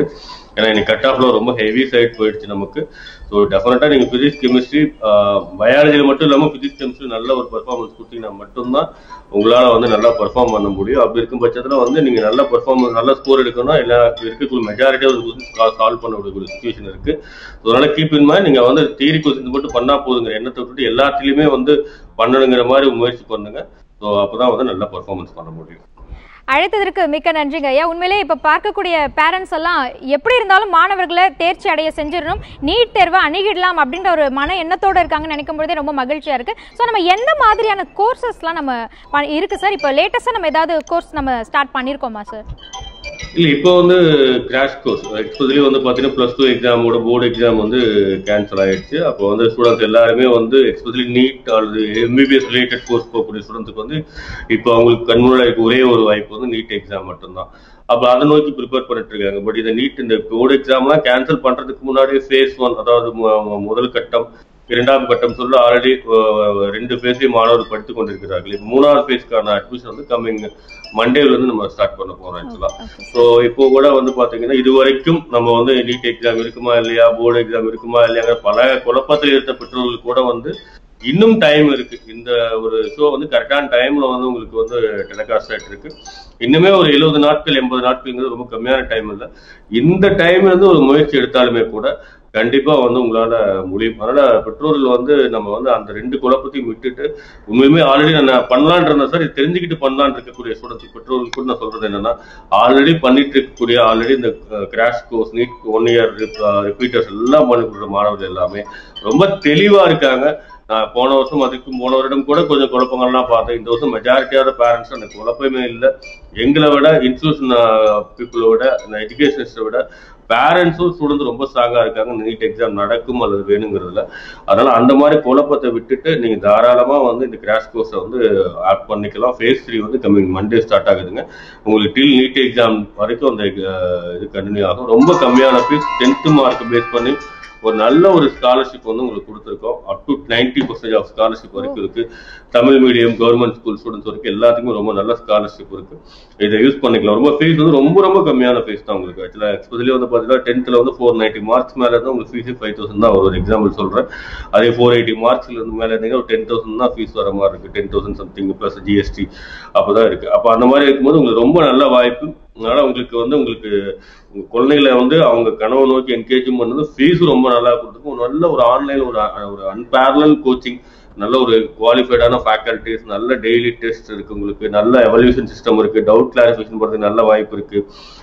ஏன்னா இன்னைக்கு கட் ஆஃப்ல ரொம்ப ஹெவி சைட் போயிடுச்சு நமக்கு ஸோ டெஃபினட்டா நீங்க பிசிக்ஸ் கெமிஸ்ட்ரி பயாலஜியில் மட்டும் இல்லாம பிசிக்ஸ் கெமிஸ்ட்ரி நல்ல ஒரு பெர்ஃபார்மன்ஸ் கொடுத்தீங்கன்னா மட்டும்தான் உங்களால வந்து நல்லா பெர்ஃபார்ம் பண்ண முடியும் அப்படி இருக்கும் பட்சத்துல வந்து நீங்க நல்ல பெர்ஃபார்மன்ஸ் நல்ல ஸ்கோர் எடுக்கணும்னா எல்லா இருக்கக்கூடிய மெஜாரிட்டி ஒரு கொஸ்டின் சால்வ் பண்ணக்கூடிய ஒரு சுச்சுவேஷன் இருக்கு So, அதனால கீப் இன் மைண்ட் நீங்க வந்து தியரி கொஸ்டின் மட்டும் பண்ணா போதுங்க எண்ணத்தை விட்டுட்டு எல்லாத்துலயுமே வந்து பண்ணணுங்கிற மாதிரி முயற்சி பண்ணுங்க ஸோ அப்பதான் வந்து நல்ல பெர்ஃபார்மன்ஸ் பண்ண முடியும் அழைத்ததற்கு மிக்க நன்றிங்க ஐயா உண்மையிலே இப்ப பார்க்கக்கூடிய பேரண்ட்ஸ் எல்லாம் எப்படி இருந்தாலும் மாணவர்களை தேர்ச்சி அடைய செஞ்சிடணும் நீட் தேர்வை அணுகிடலாம் அப்படின்ற ஒரு மன எண்ணத்தோட இருக்காங்கன்னு நினைக்கும் பொழுதே ரொம்ப மகிழ்ச்சியா இருக்கு ஸோ நம்ம எந்த மாதிரியான கோர்சஸ்லாம் நம்ம ப- இருக்கு சார் இப்போ லேட்டஸ்டா நம்ம ஏதாவது கோர்ஸ் நம்ம ஸ்டார்ட் பண்ணியிருக்கோமா சார் இல்ல இப்போ வந்து கிராஷ் கோர்ஸ் எக்ஸ்போஸ்லி வந்து பாத்தீங்கன்னா பிளஸ் டூ எக்ஸாமோட போர்டு எக்ஸாம் வந்து கேன்சல் ஆயிடுச்சு அப்போ வந்து ஸ்டூடெண்ட்ஸ் எல்லாருமே வந்து எக்ஸ்போஸ்லி நீட் அல்லது எம்பிபிஎஸ் ரிலேட்டட் கோர்ஸ் போகக்கூடிய ஸ்டூடெண்ட்ஸ்க்கு வந்து இப்போ அவங்களுக்கு கண்முன்னாடி இருக்க ஒரே ஒரு வாய்ப்பு வந்து நீட் எக்ஸாம் மட்டும்தான் அப்ப அதை நோக்கி ப்ரிப்பேர் பண்ணிட்டு இருக்காங்க பட் இந்த நீட் இந்த போர்டு எக்ஸாம்லாம் கேன்சல் பண்றதுக்கு முன்னாடி ஃபேஸ் ஒன் அதாவது மு- மு- முதல் கட்டம் இரண்டாம் கட்டம் சொல்ல ஆல்ரெடி ரெண்டு ஃபேஸையும் மாணவர்கள் படித்துக் கொண்டிருக்கிறார்கள் இப்ப மூணாவது ஃபேஸ்க்கான அட்மிஷன் வந்து கம்மிங் மண்டேல இருந்து நம்ம ஸ்டார்ட் பண்ண போறோம் ஆக்சுவலா ஸோ இப்போ கூட வந்து பாத்தீங்கன்னா இது வரைக்கும் நம்ம வந்து நீட் எக்ஸாம் இருக்குமா இல்லையா போர்டு எக்ஸாம் இருக்குமா இல்லையாங்கிற பல குழப்பத்தில் இருந்த பெற்றோர்கள் கூட வந்து இன்னும் டைம் இருக்கு இந்த ஒரு ஷோ வந்து கரெக்டான டைம்ல வந்து உங்களுக்கு வந்து டெலிகாஸ்ட் ஆயிட்டு இருக்கு இன்னுமே ஒரு எழுபது நாட்கள் எண்பது நாட்கள்ங்கிறது ரொம்ப கம்மியான டைம் இல்லை இந்த டைம்ல இருந்து ஒரு முயற்சி எடுத்தாலுமே கூட கண்டிப்பா வந்து உங்களால முடியும் அதனால பெற்றோர்கள் வந்து நம்ம வந்து அந்த ரெண்டு குழப்பத்தையும் விட்டுட்டு உண்மையுமே ஆல்ரெடி நான் பண்ணலான் இருந்தேன் சார் இது தெரிஞ்சுக்கிட்டு பண்ணலான் இருக்கக்கூடிய ஸ்டூடெண்ட்ஸ் பெற்றோர்கள் கூட நான் சொல்றது என்னன்னா ஆல்ரெடி பண்ணிட்டு இருக்கக்கூடிய ஆல்ரெடி இந்த crash course NEET one year repeaters எல்லாம் பண்ணி கொடுக்குற மாணவர்கள் எல்லாமே ரொம்ப தெளிவா இருக்காங்க நான் போன வருஷம் அதுக்கு போன வருடம் கூட கொஞ்சம் குழப்பங்கள்லாம் பார்த்தேன் இந்த வருஷம் மெஜாரிட்டியான பேரண்ட்ஸ் அந்த குழப்பமே இல்லை எங்களை விட இன்ஸ்டியூஷன் பீப்புளை விட எஜுகேஷனிஸ்டை விட பேரண்ட்ஸும் ஸ்டூடெண்ட்ஸ் ரொம்ப ஸ்ட்ராங்கா இருக்காங்க நீட் எக்ஸாம் நடக்கும் அல்லது வேணுங்கிறதுல அதனால அந்த மாதிரி குழப்பத்தை விட்டுட்டு நீங்க தாராளமா வந்து இந்த கிராஷ் கோர்ஸை வந்து ஆட் பண்ணிக்கலாம் ஃபேஸ் த்ரீ வந்து கம்மிங் மண்டே ஸ்டார்ட் ஆகுதுங்க உங்களுக்கு டில் நீட் எக்ஸாம் வரைக்கும் அந்த அஹ், இது கண்டினியூ ஆகும் ரொம்ப கம்மியான ஃபீஸ் டென்த் மார்க் பேஸ் பண்ணி ஒரு நல்ல ஒரு ஸ்காலர்ஷிப் வந்து உங்களுக்கு கொடுத்துருக்கோம் up to ninety percentage of scholarship வரைக்கும் இருக்கு Tamil medium government school students வரைக்கும் எல்லாத்துக்குமே ரொம்ப நல்ல ஸ்காலர்ஷிப் இருக்கு இதை யூஸ் பண்ணிக்கலாம் ரொம்ப ஃபீஸ் வந்து ரொம்ப ரொம்ப கம்மியான ஃபீஸ் தான் உங்களுக்கு ஆக்சுவலாக எக்ஸ்பெஷலி வந்து பார்த்தீங்கன்னா டென்த்தில் வந்து ஃபோர் நைன்ட்டி மார்க்ஸ் மேலே தான் உங்களுக்கு ஃபீஸ் ஃபைவ் தௌசண்ட் தான் வரும் ஒரு எக்ஸாம்பிள் சொல்கிறேன் அதே ஃபோர் எயிட்டி மார்க்ஸ்ல இருந்து மேலே இருந்தீங்கன்னா ஒரு டென் தௌசண்ட் தான் ஃபீஸ் வர மாதிரி இருக்கு ten thousand something plus GST அப்பதான் இருக்கு அப்போ அந்த மாதிரி இருக்கும்போது உங்களுக்கு ரொம்ப நல்ல வாய்ப்பு அதனால உங்களுக்கு வந்து உங்களுக்கு உங்க குழந்தைகளை வந்து அவங்க கனவை நோக்கி என்கேஜும் பண்ணது ஃபீஸ் ரொம்ப நல்லா கொடுத்துருக்கும் ஒரு நல்ல ஒரு ஆன்லைன் ஒரு அ- ஒரு அன்பேரல் கோச்சிங் நல்ல ஒரு குவாலிஃபைடான ஃபேக்கல்டிஸ் நல்ல டெய்லி டெஸ்ட் இருக்கு உங்களுக்கு நல்ல எவல்யூஷன் சிஸ்டம் இருக்கு டவுட் கிளாரிஃபிகேஷன் பண்ணுறதுக்கு நல்ல வாய்ப்பு இருக்கு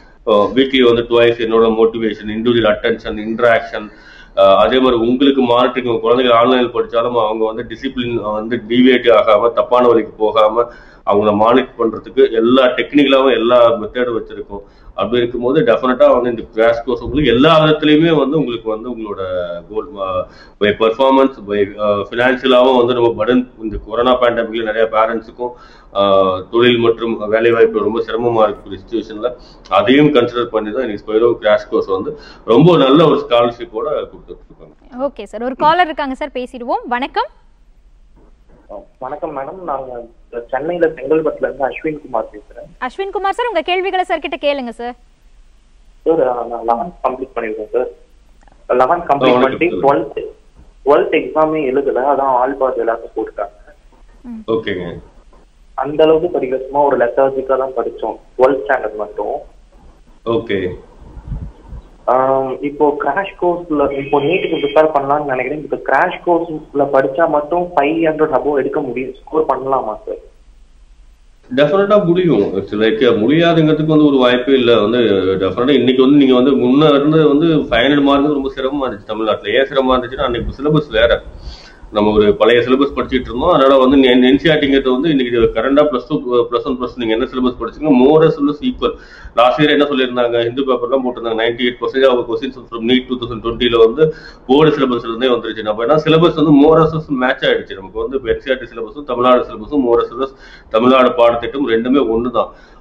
வீக்லி வந்து டுவைஸ் என்னோட மோட்டிவேஷன் இண்டிவிஜுவல் அட்டென்ஷன் இன்ட்ராக்ஷன் அதே மாதிரி உங்களுக்கு மானிட்டரிங் உங்க குழந்தைங்க ஆன்லைனில் படிச்சாலும் அவங்க வந்து டிசிப்ளின் வந்து டிவியேட் ஆகாம தப்பான வழிக்கு போகாம அவங்கள மானிட்டர் பண்றதுக்கு எல்லா டெக்னிக்கலாவும் எல்லா மெத்தடும் வச்சிருக்கோம் அப்படி இருக்கும்போது டெஃபினட்டா வந்து இந்த கிராஷ் கோர்ஸ் உங்களுக்கு எல்லா விதத்துலயுமே வந்து உங்களுக்கு வந்து உங்களோட கோல் பை பெர்ஃபார்மன்ஸ் பை ஃபினான்ஷியலாகவும் வந்து ரொம்ப படன் இந்த கொரோனா பேண்டமிக்ல நிறைய பேரண்ட்ஸுக்கும் தொழில் மற்றும் வேலை வாய்ப்பு ரொம்ப சிரமமா இருக்கக்கூடிய சுச்சுவேஷன்ல அதையும் கன்சிடர் பண்ணி தான் இன்னைக்கு ஸ்பைரோ கிராஷ் கோர்ஸ் வந்து ரொம்ப நல்ல ஒரு ஸ்காலர்ஷிப்போட கொடுத்துட்டு இருக்காங்க ஓகே சார் ஒரு காலர் இருக்காங்க சார் பேசிடுவோம் வணக்கம் வணக்கம் மேடம் நாங்க சென்னையில செங்கல்பட்டுல இருந்து அஸ்வின் குமார் பேசுறேன் அஸ்வின் குமார் சார் உங்க கேள்விகளை சார் கிட்ட கேளுங்க சார் சார் நான் லெவன்த் கம்ப்ளீட் பண்ணிருக்கேன் சார் லெவன்த் கம்ப்ளீட் வணக்கம் பண்ணிட்டு sir. டுவெல்த் டுவெல்த் எக்ஸாமே எழுதல அதான் ஆல் பாஸ் எல்லாத்தையும் போட்டுட்டாங்க ஓகேங்க அந்த அளவுக்கு படிக்கிற சும்மா ஒரு லெத்தாஜிக்கா தான் படிச்சோம் டுவெல்த் ஸ்டாண்டர்ட் மட்டும் ஓகே ஆம், இப்போ கிராஷ் கோர்ஸ்ல இப்போ நீட்டுக்கு ப்ரிப்பேர் பண்ணலாம்னு நினைக்கிறேன் இப்போ கிராஷ் கோர்ஸ்ல படிச்சா மட்டும் ஃபைவ் ஹண்ட்ரட் அபோவ் எடுக்க முடியும் ஸ்கோர் பண்ணலாமா சார் டெஃபினட்டா முடியும் லைக் முடியாதுங்கிறதுக்கு வந்து ஒரு வாய்ப்பே இல்லை வந்து டெஃபினட்டா இன்னைக்கு வந்து நீங்க வந்து முன்ன இருந்தது வந்து ஃபைவ் ஹண்ட்ரட் மார்க் ரொம்ப சிரமமா இருந்துச்சு தமிழ்நாட்டுல ஏன் சிரமமா இருந்துச்சுன்னா அன்னைக்கு சிலபஸ் வேற நம்ம ஒரு பழைய சிலபஸ் படிச்சுட்டு இருந்தோம் அதனால வந்து என்சிஆர்டிங்கிறது வந்து இன்னைக்கு கரண்டா plus two plus one plus நீங்க என்ன சிலபஸ் படிச்சீங்க more syllabus equal last year என்ன சொல்லியிருந்தாங்க ஹிந்து பேப்பர்லாம் போட்டிருந்தாங்க நைன்டி எயிட் பர்சன்டேஜ் அவங்க questions from NEET two thousand டுவெண்ட்டில வந்து போர்டு சிலபஸ்ல இருந்தே வந்துருச்சு நம்ம ஏன்னா சிலபஸ் வந்து மோரசஸ் மேட்ச் ஆயிடுச்சு நமக்கு வந்து என்சிஆர்டி சிலபஸும் தமிழ்நாடு சிலபஸும் மோரசஸ் தமிழ்நாடு பாடத்திட்டம் ரெண்டுமே ஒன்று தான்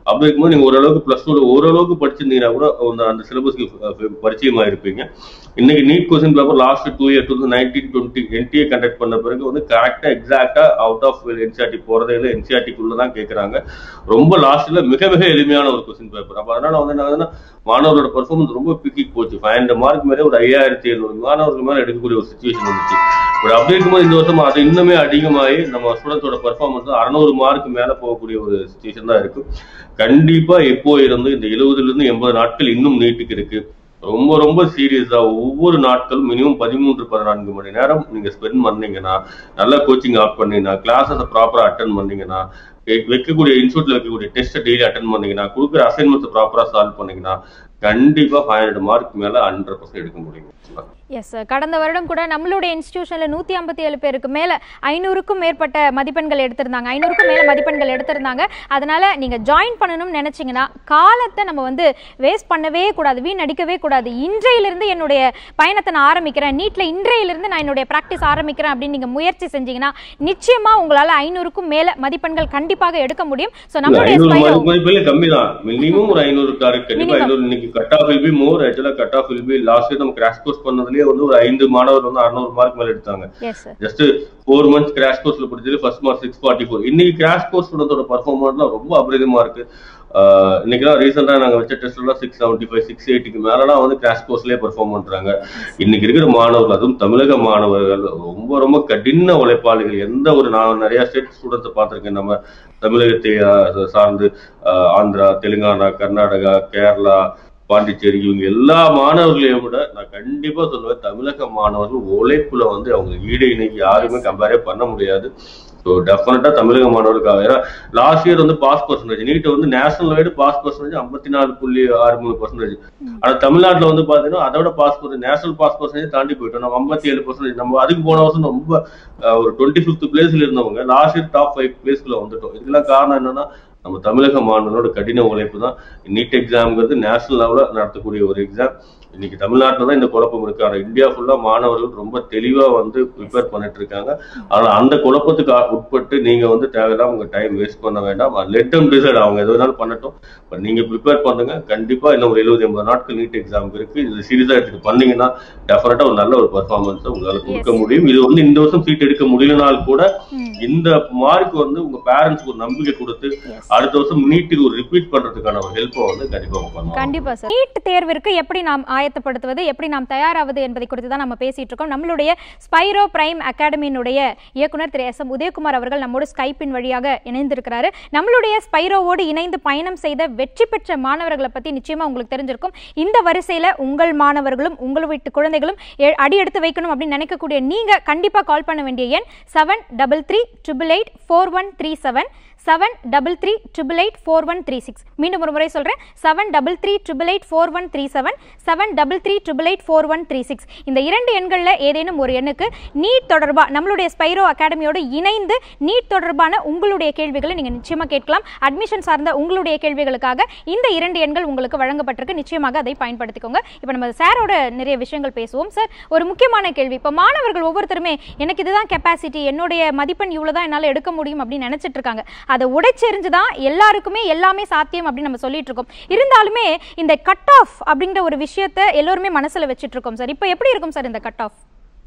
அப்படி இருக்கும்போது நீங்க ஓரளவுக்கு பிளஸ் டூல ஓரளவுக்கு படிச்சிருந்தீங்கன்னா கூட அந்த- அந்த சிலபஸ்க்கு பரிச்சயமா இருப்பீங்க இன்னைக்கு NEET question paper last two year two thousand nineteen twenty NTA conduct பண்ண பிறகு வந்து கரெக்டா எக்ஸாக்டா அவுட் ஆஃப் என்சிஆர்டி போறதே இல்லை என்சிஆர்டிக்குள்ள தான் கேட்கறாங்க ரொம்ப லாஸ்ட்ல மிக மிக எளிமையான ஒரு கொஸ்டின் பேப்பர் அப்ப அதனால வந்து என்ன மாணவர்களோட பெர்ஃபார்மன்ஸ் ரொம்ப பிக்கி போச்சு ஃபைவ் ஹண்ட்ரட் மார்க் மேலே ஒரு ஐயாயிரத்தி எழுநூறு மாணவர்கள் மேல எடுக்கக்கூடிய ஒரு சுச்சுவேஷன் வந்துச்சு பட் அப்படி இருக்கும்போது இந்த வருஷம் அது இன்னுமே அதிகமாகி நம்ம ஸ்டூடெண்ட்ஸோட பெர்ஃபார்மன்ஸ் அறுநூறு மார்க் மேல போகக்கூடிய ஒரு சுச்சுவேஷன் தான் இருக்கு கண்டிப்பா எப்போ இருந்து இந்த எழுபதுல இருந்து எண்பது நாட்கள் இன்னும் நீட்டுக்கு இருக்கு ரொம்ப ரொம்ப சீரியஸா ஒவ்வொரு நாட்களும் மினிமம் பதிமூன்று பதினான்கு மணி நேரம் நீங்க ஸ்பெண்ட் பண்ணீங்கன்னா நல்ல கோச்சிங் ஆட் பண்ணீங்கன்னா கிளாஸஸ் ப்ராப்பரா அட்டன் பண்ணீங்கன்னா வெ- வைக்கக்கூடிய இன்ஸ்டியூட்ல வைக்கக்கூடிய டெஸ்ட் டெய்லி அட்டன் பண்ணீங்கன்னா கொடுக்குற அசைன்மெண்ட்ஸ் ப்ராப்பரா சால்வ் பண்ணீங்கன்னா கண்டிப்பா ஃபைவ் ஹண்ட்ரட் மார்க் மேல ஹண்ட்ரட் பர்சன்ட் எடுக்க முடியும் எஸ் கடந்த வருடம் கூட நம்மளுடைய இன்ஸ்டிடியூஷன்ல நூத்தி ஐம்பத்தி ஏழு பேருக்கு மேல ஐநூறுக்கும் மேற்பட்ட மதிப்பெண்கள் எடுத்திருந்தாங்க ஐநூறுக்கும் மேல மதிப்பெண்கள் எடுத்திருந்தாங்க அதனால நீங்க ஜாயின் பண்ணணும்னு நினைச்சீங்கன்னா காலத்தை நம்ம வந்து வேஸ்ட் பண்ணவே கூடாது வீணடிக்கவே கூடாது இன்றையிலிருந்து என்னுடைய பயணத்தை நான் ஆரம்பிக்கிறேன் நீட்ல இன்றையிலிருந்து நான் என்னுடைய பிராக்டிஸ் ஆரம்பிக்கிறேன் அப்படின்னு நீங்க முயற்சி செஞ்சீங்கன்னா நிச்சயமா உங்களால ஐநூறுக்கும் மேல மதிப்பெண்கள் கண்டிப்பாக எடுக்க முடியும் ஸோ நம்மளுடைய ஐநூறு Spiro- மார்க் மதிப்பெல்லாம் கம்மி தான் மினிமம் ஒரு ஐநூறு டார்கெட் கண்டிப்பா Minimum. ஐநூறு இன்னைக்கு cut off will be more ஆக்சுவலா cut off will be last year நம்ம கிராஷ் கோர்ஸ் பண்ணதுலயே வந்து ஒரு ஐந்து மாணவர் வந்து அறுநூறு மார்க் மேல எடுத்தாங்க yes sir just four months crash கோர்ஸ்ல படிச்சது first mark six forty four இன்னைக்கு கிராஷ் கோர்ஸ் ஸ்டூடெண்டோட பர்ஃபார்மன்ஸ்லாம் ரொம்ப அபரிதமா இருக்கு ஆஹ் இன்னைக்கெல்லாம் ரீசெண்டா நாங்க வச்ச டெஸ்ட்லாம் சிக்ஸ் செவன்டி ஃபைவ் சிக்ஸ் எயிட்டிக்கு மேலலாம் வந்து கிராஷ் கோர்ஸ்லயே பெர்ஃபார்ம் பண்றாங்க இன்னைக்கு இருக்கிற மாணவர்கள் அதுவும் தமிழக மாணவர்கள் ரொம்ப ரொம்ப கடின உழைப்பாளிகள் எந்த ஒரு நான் நிறைய ஸ்டேட் ஸ்டூடெண்ட்ஸை பார்த்திருக்கேன் நம்ம தமிழகத்தை ஆஹ் சார்ந்து ஆஹ் ஆந்திரா தெலுங்கானா கர்நாடகா கேரளா பாண்டிச்சேரி இவங்க எல்லா மாணவர்களையும் விட நான் கண்டிப்பா சொல்லுவேன் தமிழக மாணவர்கள் உழைப்புல வந்து அவங்க ஈடு இணைக்கு யாருமே கம்பேரே பண்ண முடியாது ஸோ டெஃபினட்டா தமிழக மாணவர்களுக்காக ஏன்னா லாஸ்ட் இயர் வந்து பாஸ் பர்சன்டேஜ் நீட் வந்து நேஷனல் வைடு பாஸ் பர்சன்டேஜ் ஐம்பத்தி நாலு புள்ளி ஆறு மூணு பர்சன்டேஜ் ஆனா தமிழ்நாட்டுல வந்து பாத்தீங்கன்னா அதோட pass percentage national pass percentage தாண்டி போயிட்டோம் நம்ம ஐம்பத்தி ஏழு பர்சன்டேஜ் நம்ம அதுக்கு போன வருஷம் ரொம்ப அஹ், ஒரு டுவெண்ட்டி ஃபிஃப்த் பிளேஸ்ல இருந்தவங்க லாஸ்ட் இயர் டாப் ஃபைவ் பிளேஸ்க்குள்ள வந்துட்டோம் இதுக்கெல்லாம் காரணம் என்னன்னா நம்ம தமிழக மாணவர்களோட கடின உழைப்பு தான் நீட் எக்ஸாம்ங்கிறது நேஷனல் லெவலில் நடத்தக்கூடிய ஒரு எக்ஸாம் இன்னைக்கு தமிழ்நாட்டில் தான் இந்த குழப்பம் இருக்கு ஆனால் இந்தியா ஃபுல்லா மாணவர்கள் ரொம்ப தெளிவா வந்து ப்ரிப்பேர் பண்ணிட்டு இருக்காங்க ஆனால் அந்த குழப்பத்துக்கு ஆ- உட்பட்டு நீங்க வந்து தேவையில்லாம உங்க டைம் வேஸ்ட் பண்ண வேண்டாம் லெட் அண்ட் டிசைட் அவங்க எது வேணாலும் பண்ணட்டும் பட் நீங்க ப்ரிப்பேர் பண்ணுங்க கண்டிப்பா இன்னும் ஒரு எழுபது எண்பது நாட்கள் நீட் எக்ஸாம் இருக்கு இது சீரியஸா எடுத்துட்டு பண்ணீங்கன்னா டெஃபினட்டா ஒரு நல்ல ஒரு பர்ஃபார்மன்ஸை உங்களால கொடுக்க Yes. முடியும் இது வந்து இந்த வருஷம் சீட் எடுக்க முடியலனால் கூட ம். இந்த மார்க் வந்து உங்க பேரண்ட்ஸ்க்கு ஒரு நம்பிக்கை கொடுத்து Yes. அடுத்த வருஷம் நீட்டுக்கு ஒரு ரிப்பீட் பண்றதுக்கான ஒரு ஹெல்ப்பை வந்து கண்டிப்பா அவங்க பண்ணுவாங்க கண்டிப்பா சார் நீட் தேர்விற்கு எப்படி நாம் ஆயத்தப்படுத்துவது எப்படி நாம் தயாராவது என்பதை குறித்து தான் நம்ம பேசிட்டு இருக்கோம் நம்மளுடைய ஸ்பைரோ பிரைம் அகாடமியினுடைய இயக்குனர் திரு எஸ் எம் உதயகுமார் அவர்கள் நம்மோடு ஸ்கைப்பின் வழியாக இணைந்திருக்கிறாரு நம்மளுடைய ஸ்பைரோவோடு இணைந்து பயணம் செய்த வெற்றி பெற்ற மாணவர்களை பத்தி நிச்சயமா உங்களுக்கு தெரிஞ்சிருக்கும் இந்த வரிசையில உங்கள் மாணவர்களும் உங்கள் வீட்டு குழந்தைகளும் எ- அடி எடுத்து வைக்கணும் அப்படின்னு நினைக்கக்கூடிய நீங்க கண்டிப்பா கால் பண்ண வேண்டிய எண் seven double three triple eight four one three seven seven double three triple eight four one three six மீண்டும் ஒரு முறை சொல்கிறேன் seven double three triple eight four one three seven seven double three triple eight four one three six இந்த இரண்டு எண்களில் ஏதேனும் ஒரு எண்ணுக்கு நீட் தொடர்பாக நம்மளுடைய ஸ்பைரோ அகாடமியோடு இணைந்து நீட் தொடர்பான உங்களுடைய கேள்விகளை நீங்கள் நிச்சயமாக கேட்கலாம் அட்மிஷன் சார்ந்த உங்களுடைய கேள்விகளுக்காக இந்த இரண்டு எண்கள் உங்களுக்கு வழங்கப்பட்டிருக்கு நிச்சயமாக அதை பயன்படுத்திக்கோங்க இப்போ நம்ம சாரோட நிறைய விஷயங்கள் பேசுவோம் சார் ஒரு முக்கியமான கேள்வி இப்போ மாணவர்கள் ஒவ்வொருத்தருமே எனக்கு இதுதான் கெப்பாசிட்டி என்னுடைய மதிப்பெண் இவ்வளோ தான் என்னால் எடுக்க முடியும் அப்படின்னு நினைச்சிட்டு இருக்காங்க அதை உடைச்செறிஞ்சு தான் எல்லாருக்குமே எல்லாமே சாத்தியம் அப்படின்னு நம்ம சொல்லிட்டு இருக்கோம் இருந்தாலுமே இந்த கட் ஆஃப் அப்படிங்கிற ஒரு விஷயத்தை எல்லோருமே மனசுல வச்சுட்டு இருக்கோம் சார் இப்போ எப்படி இருக்கும் சார் இந்த கட் ஆஃப்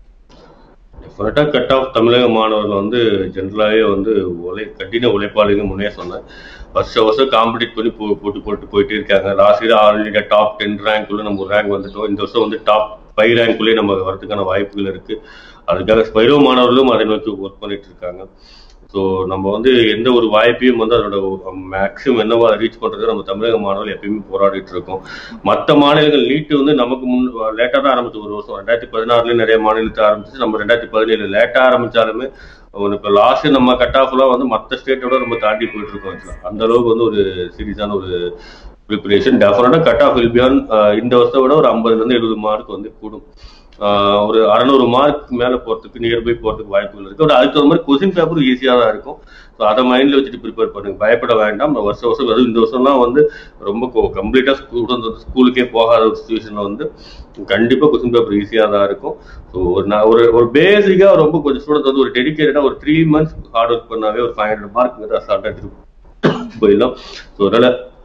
டெஃபினட்டா கட் ஆஃப் தமிழக மாணவர்கள் வந்து ஜென்ரலாகவே வந்து உழை கடின உழைப்பாளிகள் முன்னே சொன்னேன் வருஷம் வருஷம் காம்படிட் பண்ணி போ போட்டு போட்டு போயிட்டே இருக்காங்க last year all India top ten ரேங்க்குள்ள நம்ம ஒரு ரேங்க் வந்துட்டோம் இந்த வருஷம் வந்து டாப் ஃபைவ் ரேங்க்குள்ளே நம்ம வரதுக்கான வாய்ப்புகள் இருக்கு அதுக்காக ஸ்பைரோ மாணவர்களும் அதை நோக்கி ஒர்க் பண்ணிட்டு இருக்காங்க ஸோ நம்ம வந்து எந்த ஒரு வாய்ப்பையும் வந்து அதோட மேக்ஸிமம் என்னவோ அதை ரீச் பண்றது நம்ம தமிழக மாணவர்கள் எப்பயுமே போராடிட்டு இருக்கோம் மற்ற மாநிலங்கள் நீட்டு வந்து நமக்கு முன் லேட்டாக தான் ஆரம்பிச்சு ஒரு வருஷம் ரெண்டாயிரத்தி பதினாறுல நிறைய மாநிலத்தை ஆரம்பிச்சு நம்ம ரெண்டாயிரத்தி பதினேழு லேட்டாக ஆரம்பிச்சாலுமே இப்போ லாஸ்ட் நம்ம கட் ஆஃப்லாம் வந்து மற்ற ஸ்டேட்டோட நம்ம தாண்டி போயிட்டு இருக்கோம் actually. அந்த அளவுக்கு வந்து ஒரு சீரியஸான ஒரு ப்ரிப்பரேஷன் டெஃபினட்டாக கட் ஆஃப் வில் பியான் இந்த வருஷத்தை விட ஒரு ஐம்பதுலேருந்து எழுபது மார்க் வந்து கூடும் ஆஹ் ஒரு அறநூறு மார்க் மேல போறதுக்கு நியர்பை போறதுக்கு வாய்ப்புகள் இருக்கு ஒரு அதுக்கு தகுந்த மாதிரி கொஸ்டின் பேப்பர் ஈஸியா தான் இருக்கும் ஸோ அதை மைண்ட்ல வச்சுட்டு ப்ரிப்பேர் பண்ணுங்க பயப்பட வேண்டாம் நம்ம வருஷம் வருஷம் அதுவும் இந்த வருஷம்லாம் வந்து ரொம்ப கம்ப்ளீட்டா ஸ்டூடெண்ட் வந்து ஸ்கூலுக்கே போகாத ஒரு சுச்சுவேஷன்ல வந்து கண்டிப்பா கொஸ்டின் பேப்பர் ஈஸியா தான் இருக்கும் ஸோ ஒரு நான் ஒரு ஒரு பேசிக்கா ரொம்ப கொஞ்சம் ஸ்டூடெண்ட் வந்து ஒரு டெடிக்கேட்டடா ஒரு த்ரீ மந்த்ஸ் ஹார்ட் ஒர்க் பண்ணாவே ஒரு ஃபைவ் ஹண்ட்ரட் மார்க் அசால்ட்டா எடுத்துட்டு போயிடலாம் ஸோ அதனால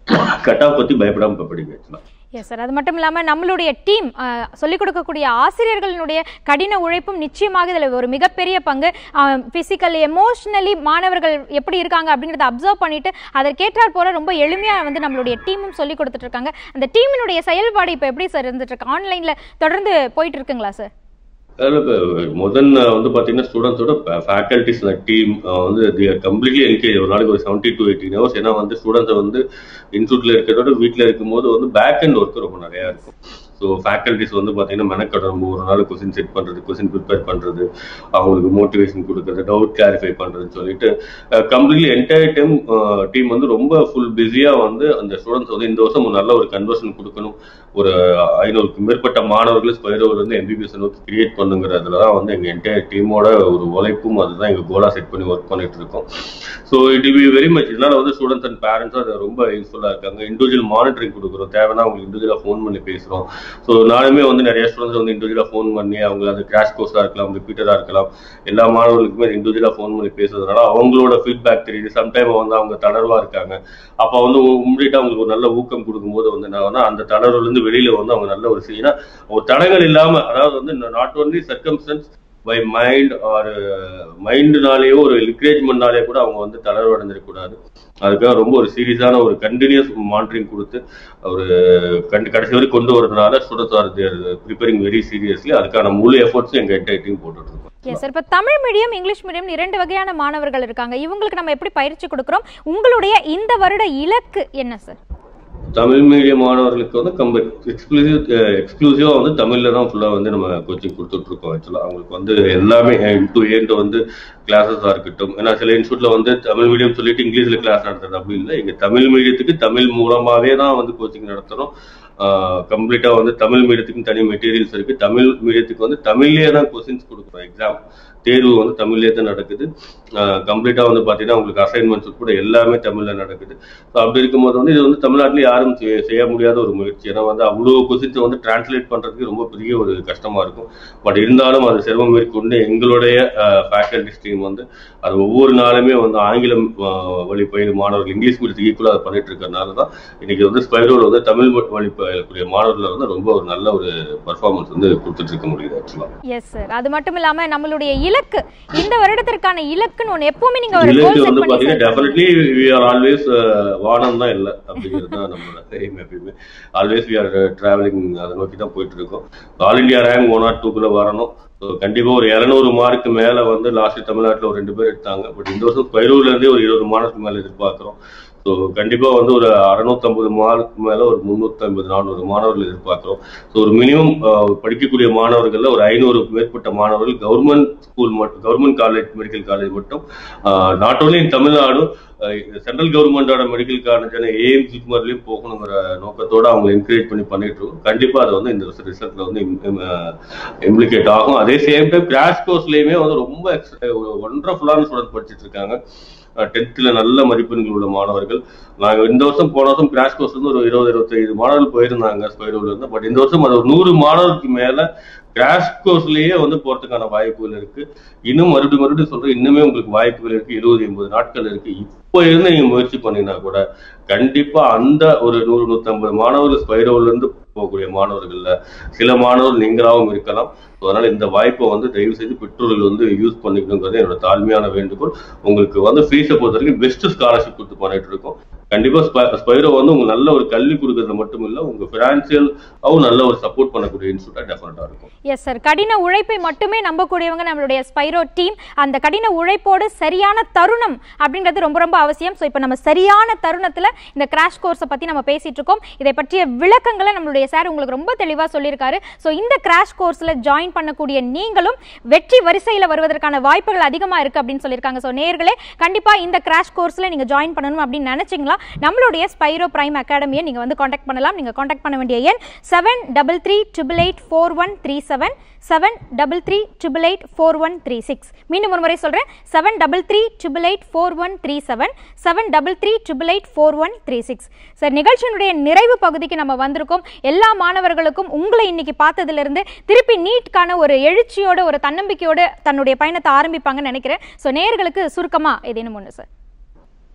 கட் ஆஃப் பத்தி பயப்படாம இப்ப படிங்க ஆக்சுவலா எஸ் சார் அது மட்டும் இல்லாமல் நம்மளுடைய டீம் சொல்லிக் கொடுக்கக்கூடிய ஆசிரியர்களினுடைய கடின உழைப்பும் நிச்சயமாக இதில் ஒரு மிகப்பெரிய பங்கு ஃபிசிக்கலி எமோஷ்னலி மாணவர்கள் எப்படி இருக்காங்க அப்படிங்கிறத அப்சர்வ் பண்ணிட்டு அதற்கேற்றாற் போல ரொம்ப எளிமையாக வந்து நம்மளுடைய டீமும் சொல்லி கொடுத்துட்டு இருக்காங்க அந்த டீமினுடைய செயல்பாடு இப்போ எப்படி சார் இருந்துட்டு இருக்கு ஆன்லைனில் தொடர்ந்து போயிட்டு இருக்குங்களா சார் அதில் இப்போ முதல்ல வந்து பார்த்தீங்கன்னா ஸ்டூடெண்ட்ஸோட ஃபேக்கல்டிஸ் டீம் வந்து தி ஆர் கம்ப்ளீட்லி என்கேஜ் ஒரு நாளைக்கு ஒரு செவன்ட்டி டு எயிட்டீன் ஹவர்ஸ் ஏன்னா வந்து ஸ்டூடெண்ட்ஸை வந்து இன்ஸ்டியூட்ல இருக்கிறதோட வீட்டில் இருக்கும்போது வந்து பேக் அண்ட் ஒர்க் ரொம்ப நிறையா இருக்கும் ஸோ ஃபேக்கல்டிஸ் வந்து பார்த்தீங்கன்னா மெனக்கட நம்ம ஒரு நாள் கொஸ்டின் செட் பண்ணுறது கொஸ்டின் ப்ரிப்பேர் பண்ணுறது அவங்களுக்கு மோட்டிவேஷன் கொடுக்குறது டவுட் கிளாரிஃபை பண்ணுறதுன்னு சொல்லிட்டு கம்ப்ளீட்லி என்டையர் டைம் டீம் வந்து ரொம்ப ஃபுல் பிஸியாக வந்து அந்த ஸ்டூடெண்ட்ஸ் வந்து இந்த வருஷம் ஒரு நல்ல ஒரு கன்வர்ஷன் கொடுக்கணும் ஒரு ஐநூறுக்கு மேற்பட்ட மாணவர்கள் ஸ்பைரோவில் வந்து எம்பிபிஎஸ் நோக்கி கிரியேட் பண்ணுங்கிறதுல தான் வந்து எங்கள் என்டையர் டீமோட ஒரு உழைப்பும் அதுதான் எங்கள் கோலாக செட் பண்ணி ஒர்க் பண்ணிட்டு இருக்கோம் so it be very much இதனால வந்து ஸ்டூடெண்ட்ஸ் அண்ட் பேரண்ட்ஸும் அது ரொம்ப யூஸ்ஃபுல்லாக இருக்காங்க இண்டிவிஜுவல் மானிட்டரிங் கொடுக்குறோம் தேவைன்னா அவங்களுக்கு இண்டிவிஜுவலாக ஃபோன் பண்ணி பேசுகிறோம் ஸோ நானுமே வந்து நிறைய ஸ்டூடெண்ட்ஸ் வந்து இண்டிவிஜுவலாக ஃபோன் பண்ணி அவங்க அது கிராஷ் கோர்ஸாக இருக்கலாம் ரிப்பீட்டராக இருக்கலாம் எல்லா மாணவர்களுக்குமே இண்டிவிஜுவலாக ஃபோன் பண்ணி பேசுறதுனால அவங்களோட ஃபீட்பேக் தெரியுது சம்டைம் வந்து அவங்க தளர்வாக இருக்காங்க அப்போ வந்து இம்மிடியா அவங்களுக்கு ஒரு நல்ல ஊக்கம் கொடுக்கும்போது வந்து என்ன அந்த தளர்வுலேருந்து வெளியில வந்து அவங்க நல்ல ஒரு செய்யினா ஒரு தடங்கள் இல்லாம அதாவது வந்து not only circumstances by mind or மைண்டுனாலேயோ ஒரு என்கரேஜ்மெண்ட்னாலேயோ கூட அவங்க வந்து தளர்வு அடைஞ்சிடக்கூடாது அதுக்காக ரொம்ப ஒரு சீரியஸான ஒரு கண்டினியூஸ் மானிட்டரிங் கொடுத்து ஒரு கண்டு கடைசி வரை கொண்டு வரதுனால students are there preparing very seriously அதுக்கான முழு எஃபர்ட்ஸும் எங்க என்டையர் டீம் போட்டுட்டு இருக்கோம் எஸ் சார் இப்போ தமிழ் மீடியம் இங்கிலீஷ் மீடியம் இரண்டு வகையான மாணவர்கள் இருக்காங்க இவங்களுக்கு நம்ம எப்படி பயிற்சி கொடுக்குறோம் உங்களுடைய இந்த வருட இலக்கு என்ன சார் தமிழ் மீடியம் மாணவர்களுக்கு வந்து கம்ப எக்ஸ்க்ளூசிவ் எக்ஸ்க்ளூசிவா வந்து தமிழ்ல தான் ஃபுல்லா வந்து நம்ம கோச்சிங் கொடுத்துட்டு இருக்கோம் ஆக்சுவலா அவங்களுக்கு வந்து எல்லாமே டு ஏண்டு வந்து கிளாஸஸா இருக்கட்டும் ஏன்னா சில இன்ஸ்டியூட்ல வந்து தமிழ் மீடியம் சொல்லிட்டு இங்கிலீஷ்ல கிளாஸ் நடத்துறது அப்படி இல்லை எங்க தமிழ் மீடியத்துக்கு தமிழ் மூலமாவே தான் வந்து கோச்சிங் நடத்துறோம் கம்ப்ளீட்டா வந்து தமிழ் மீடியத்துக்கு தனி மெட்டீரியல்ஸ் இருக்கு தமிழ் மீடியத்துக்கு வந்து தமிழ்லயே தான் கொஸ்டின்ஸ் கொடுக்குறோம் எக்ஸாம் தேர்வு வந்து தமிழ்லேயே தான் நடக்குது கம்ப்ளீட்டாக வந்து பார்த்தீங்கன்னா உங்களுக்கு அசைன்மெண்ட்ஸ் கூட எல்லாமே தமிழில் நடக்குது ஸோ அப்படி இருக்கும்போது வந்து இது வந்து தமிழ்நாட்டில் யாரும் செய்ய செய்ய முடியாத ஒரு முயற்சி ஏன்னா வந்து அவ்வளோ கொஸ்டின்ஸை வந்து டிரான்ஸ்லேட் பண்ணுறதுக்கு ரொம்ப பெரிய ஒரு கஷ்டமாக இருக்கும் பட் இருந்தாலும் அது சிரமம் மேற்கொண்டு எங்களுடைய ஃபேக்கல்டி டீம் வந்து அது ஒவ்வொரு நாளுமே வந்து ஆங்கிலம் வழி பயிலும் மாணவர்கள் இங்கிலீஷ் மீடியத்துக்கு ஈக்குவலாக அதை பண்ணிட்டு இருக்கிறதுனால தான் இன்னைக்கு வந்து ஸ்பைரோவில் வந்து தமிழ் வழி பயிலக்கூடிய மாணவர்கள் வந்து ரொம்ப ஒரு நல்ல ஒரு பர்ஃபார்மன்ஸ் வந்து கொடுத்துட்டு இருக்க முடியுது ஆக்சுவலாக எஸ் சார் அது மட்டும் இல்லாம நம்மளுடைய இலக்கு இந்த வருடத்திற்கான இலக்குன்னு ஒண்ணு எப்பவுமே நீங்க ஒரு இலக்கு கோல் வந்து செட் பண்ணி பாத்தீங்கன்னா set definitely we are always வானம் தான் இல்லை அப்படிங்கிறது தான் நம்மளோட எய்ம் எப்பயுமே ஆல்வேஸ் வி ஆர் டிராவலிங் அதை நோக்கி தான் போயிட்டு இருக்கோம் all India rank one or டூக்குள்ள வரணும் ஸோ கண்டிப்பா ஒரு இரநூறு மார்க்கு மேல வந்து லாஸ்ட் தமிழ்நாட்டுல ஒரு ரெண்டு பேர் எடுத்தாங்க பட் இந்த வருஷம் பயிரூர்ல இருந்தே ஒரு இருபது மார்க்கு மேல எதிர்பார்க்கிறோம் ஸோ கண்டிப்பா வந்து ஒரு அறுநூத்தம்பது மார்க் மேல ஒரு முந்நூத்தி ஐம்பது நானூறு மாணவர்கள் எதிர்பார்க்கிறோம் ஸோ ஒரு மினிமம் படிக்கக்கூடிய மாணவர்கள்ல ஒரு ஐநூறு மேற்பட்ட மாணவர்கள் கவர்மெண்ட் ஸ்கூல் மட்டும் கவர்மெண்ட் காலேஜ் மெடிக்கல் காலேஜ் மட்டும் not only in Tamil Nadu central கவர்மெண்டோட மெடிக்கல் காலேஜான ஏஎம் ஜிப்மர்லயும் போகணுங்கிற நோக்கத்தோட அவங்க என்கரேஜ் பண்ணி பண்ணிட்டு இருக்கோம் கண்டிப்பா அது வந்து இந்த வருஷம் ரிசல்ட்ல வந்து இம்ப்ளிகேட் ஆகும் அதே சேம் டைம் கிராஷ் கோர்ஸ்லயுமே வந்து ரொம்ப ஒண்டர்ஃபுல்லான ஸ்டூடெண்ட் படிச்சுட்டு இருக்காங்க டென்த்ல நல்ல மதிப்பெண்கள் உள்ள மாணவர்கள் நாங்க இந்த வருஷம் போன வருஷம் கிராஷ் கோர்ஸ் வந்து ஒரு இருபது இருபத்தைந்து மாணவர்கள் போயிருந்தாங்க ஸ்பைரோல இருந்து பட் இந்த வருஷம் அது ஒரு நூறு மாணவருக்கு மேல கிராஷ் கோர்ஸ்லயே வந்து போறதுக்கான வாய்ப்புகள் இருக்கு இன்னும் மறுபடியும் மறுபடியும் சொல்றேன் இன்னுமே உங்களுக்கு வாய்ப்புகள் இருக்கு இருபது எண்பது நாட்கள் இருக்கு இப்போ இருந்து நீங்க முயற்சி பண்ணினா கூட கண்டிப்பா அந்த ஒரு நூறு நூத்தம்பது மாணவர்கள் ஸ்பைரோல இருந்து போகக்கூடிய மாணவர்கள்ல சில மாணவர்கள் நீங்களாகவும் இருக்கலாம் அதனால இந்த வாய்ப்பை வந்து தயவு செய்து பெற்றோர்கள் வந்து யூஸ் பண்ணிக்கணுங்கிறது என்னோட தாழ்மையான வேண்டுகோள் உங்களுக்கு வந்து ஃபீஸை பொறுத்த வரைக்கும் பெஸ்ட் ஸ்காலர்ஷிப் கொடுத்து பண்ணிட்டு இருக்கோம் கண்டிப்பா ஸ்பைரோ வந்து உங்களுக்கு நல்ல ஒரு கல்வி கொடுக்கறது மட்டும் இல்ல உங்க பினான்சியல் நல்ல ஒரு சப்போர்ட் பண்ணக்கூடிய இன்ஸ்டியூட்டா டெஃபினட்டா இருக்கும் எஸ் சார் கடின உழைப்பை மட்டுமே நம்பக்கூடியவங்க நம்மளுடைய ஸ்பைரோ டீம் அந்த கடின உழைப்போடு சரியான தருணம் அப்படின்றது ரொம்ப ரொம்ப அவசியம் ஸோ இப்போ நம்ம சரியான தருணத்தில் இந்த கிராஷ் கோர்ஸை பற்றி நம்ம பேசிட்டு இருக்கோம் இதை பற்றிய விளக்கங்களை நம்மளுடைய சார் உங்களுக்கு ரொம்ப தெளிவாக சொல்லியிருக்காரு ஸோ இந்த கிராஷ் கோர்ஸில் ஜாயின் பண்ணக்கூடிய நீங்களும் வெற்றி வரிசையில் வருவதற்கான வாய்ப்புகள் அதிகமாக இருக்குது அப்படின்னு சொல்லியிருக்காங்க ஸோ நேர்களே கண்டிப்பாக இந்த கிராஷ் கோர்ஸில் நீங்கள் ஜாயின் பண்ணணும் அப்படின்னு நினச்சிங்களா நம்மளுடைய ஸ்பைரோ பிரைம் அகாடமியை நீங்கள் வந்து காண்டாக்ட் பண்ணலாம் நீங்கள் காண்டாக்ட் பண்ண வேண்டிய எண் seven double three triple eight four one three seven seven double three triple eight four one three six மீண்டும் ஒரு முறை சொல்கிறேன் seven double three triple eight four one three seven seven double three triple eight four one three six sir நிகழ்ச்சியினுடைய நிறைவு பகுதிக்கு நம்ம வந்திருக்கோம் எல்லா மாணவர்களுக்கும் உங்களை இன்னைக்கு பார்த்ததிலிருந்து திருப்பி நீட்கான ஒரு எழுச்சியோட ஒரு தன்னம்பிக்கையோட தன்னுடைய பயணத்தை ஆரம்பிப்பாங்கன்னு நினைக்கிறேன் ஸோ நேயர்களுக்கு சுருக்கமாக ஏதேனும் ஒன்று சார்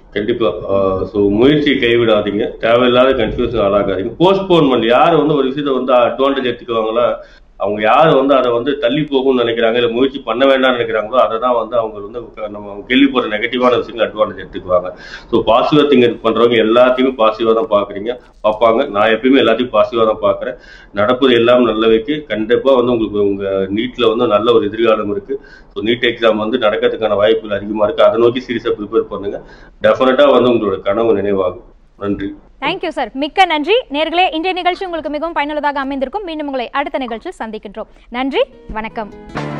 கண்டிப்பா ஸோ முயற்சியை கைவிடாதீங்க தேவையில்லாத கன்ஃபியூஷன் ஆளாகாதீங்க போஸ்ட்போன்மெண்ட் யார் வந்து ஒரு விஷயத்தை வந்து அட்வான்டேஜ் எடுத்துக்குவாங்களோ அவங்க யார் வந்து அதை வந்து தள்ளி போகும்னு நினைக்கிறாங்க இல்லை முயற்சி பண்ண வேண்டாம்னு நினைக்கிறாங்களோ அதை தான் வந்து அவங்க வந்து க- நம்ம கேள்விப்படுற நெகட்டிவான விஷயங்கள் அட்வான்டேஜ் எடுத்துக்குவாங்க ஸோ பாசிட்டிவா திங்கர் பண்றவங்க எல்லாத்தையுமே பாசிட்டிவா தான் பாக்குறீங்க பார்ப்பாங்க நான் எப்பயுமே எல்லாத்தையும் பாசிட்டிவா தான் பாக்குறேன் நடப்பது எல்லாம் நல்லவைக்கு கண்டிப்பா வந்து உங்களுக்கு உங்க நீட்ல வந்து நல்ல ஒரு எதிர்காலம் இருக்கு ஸோ நீட் எக்ஸாம் வந்து நடக்கிறதுக்கான வாய்ப்புகள் அதிகமா இருக்கு அதை நோக்கி சீரியஸா ப்ரிப்பேர் பண்ணுங்க டெஃபினட்டா வந்து உங்களோட கனவு நினைவாகும் நன்றி தேங்க்யூ சார் மிக்க நன்றி நேர்களே இன்றைய நிகழ்ச்சி உங்களுக்கு மிகவும் பயனுள்ளதாக அமைந்திருக்கும் மீண்டும் உங்களை அடுத்த நிகழ்ச்சியில் சந்திக்கின்றோம் நன்றி வணக்கம்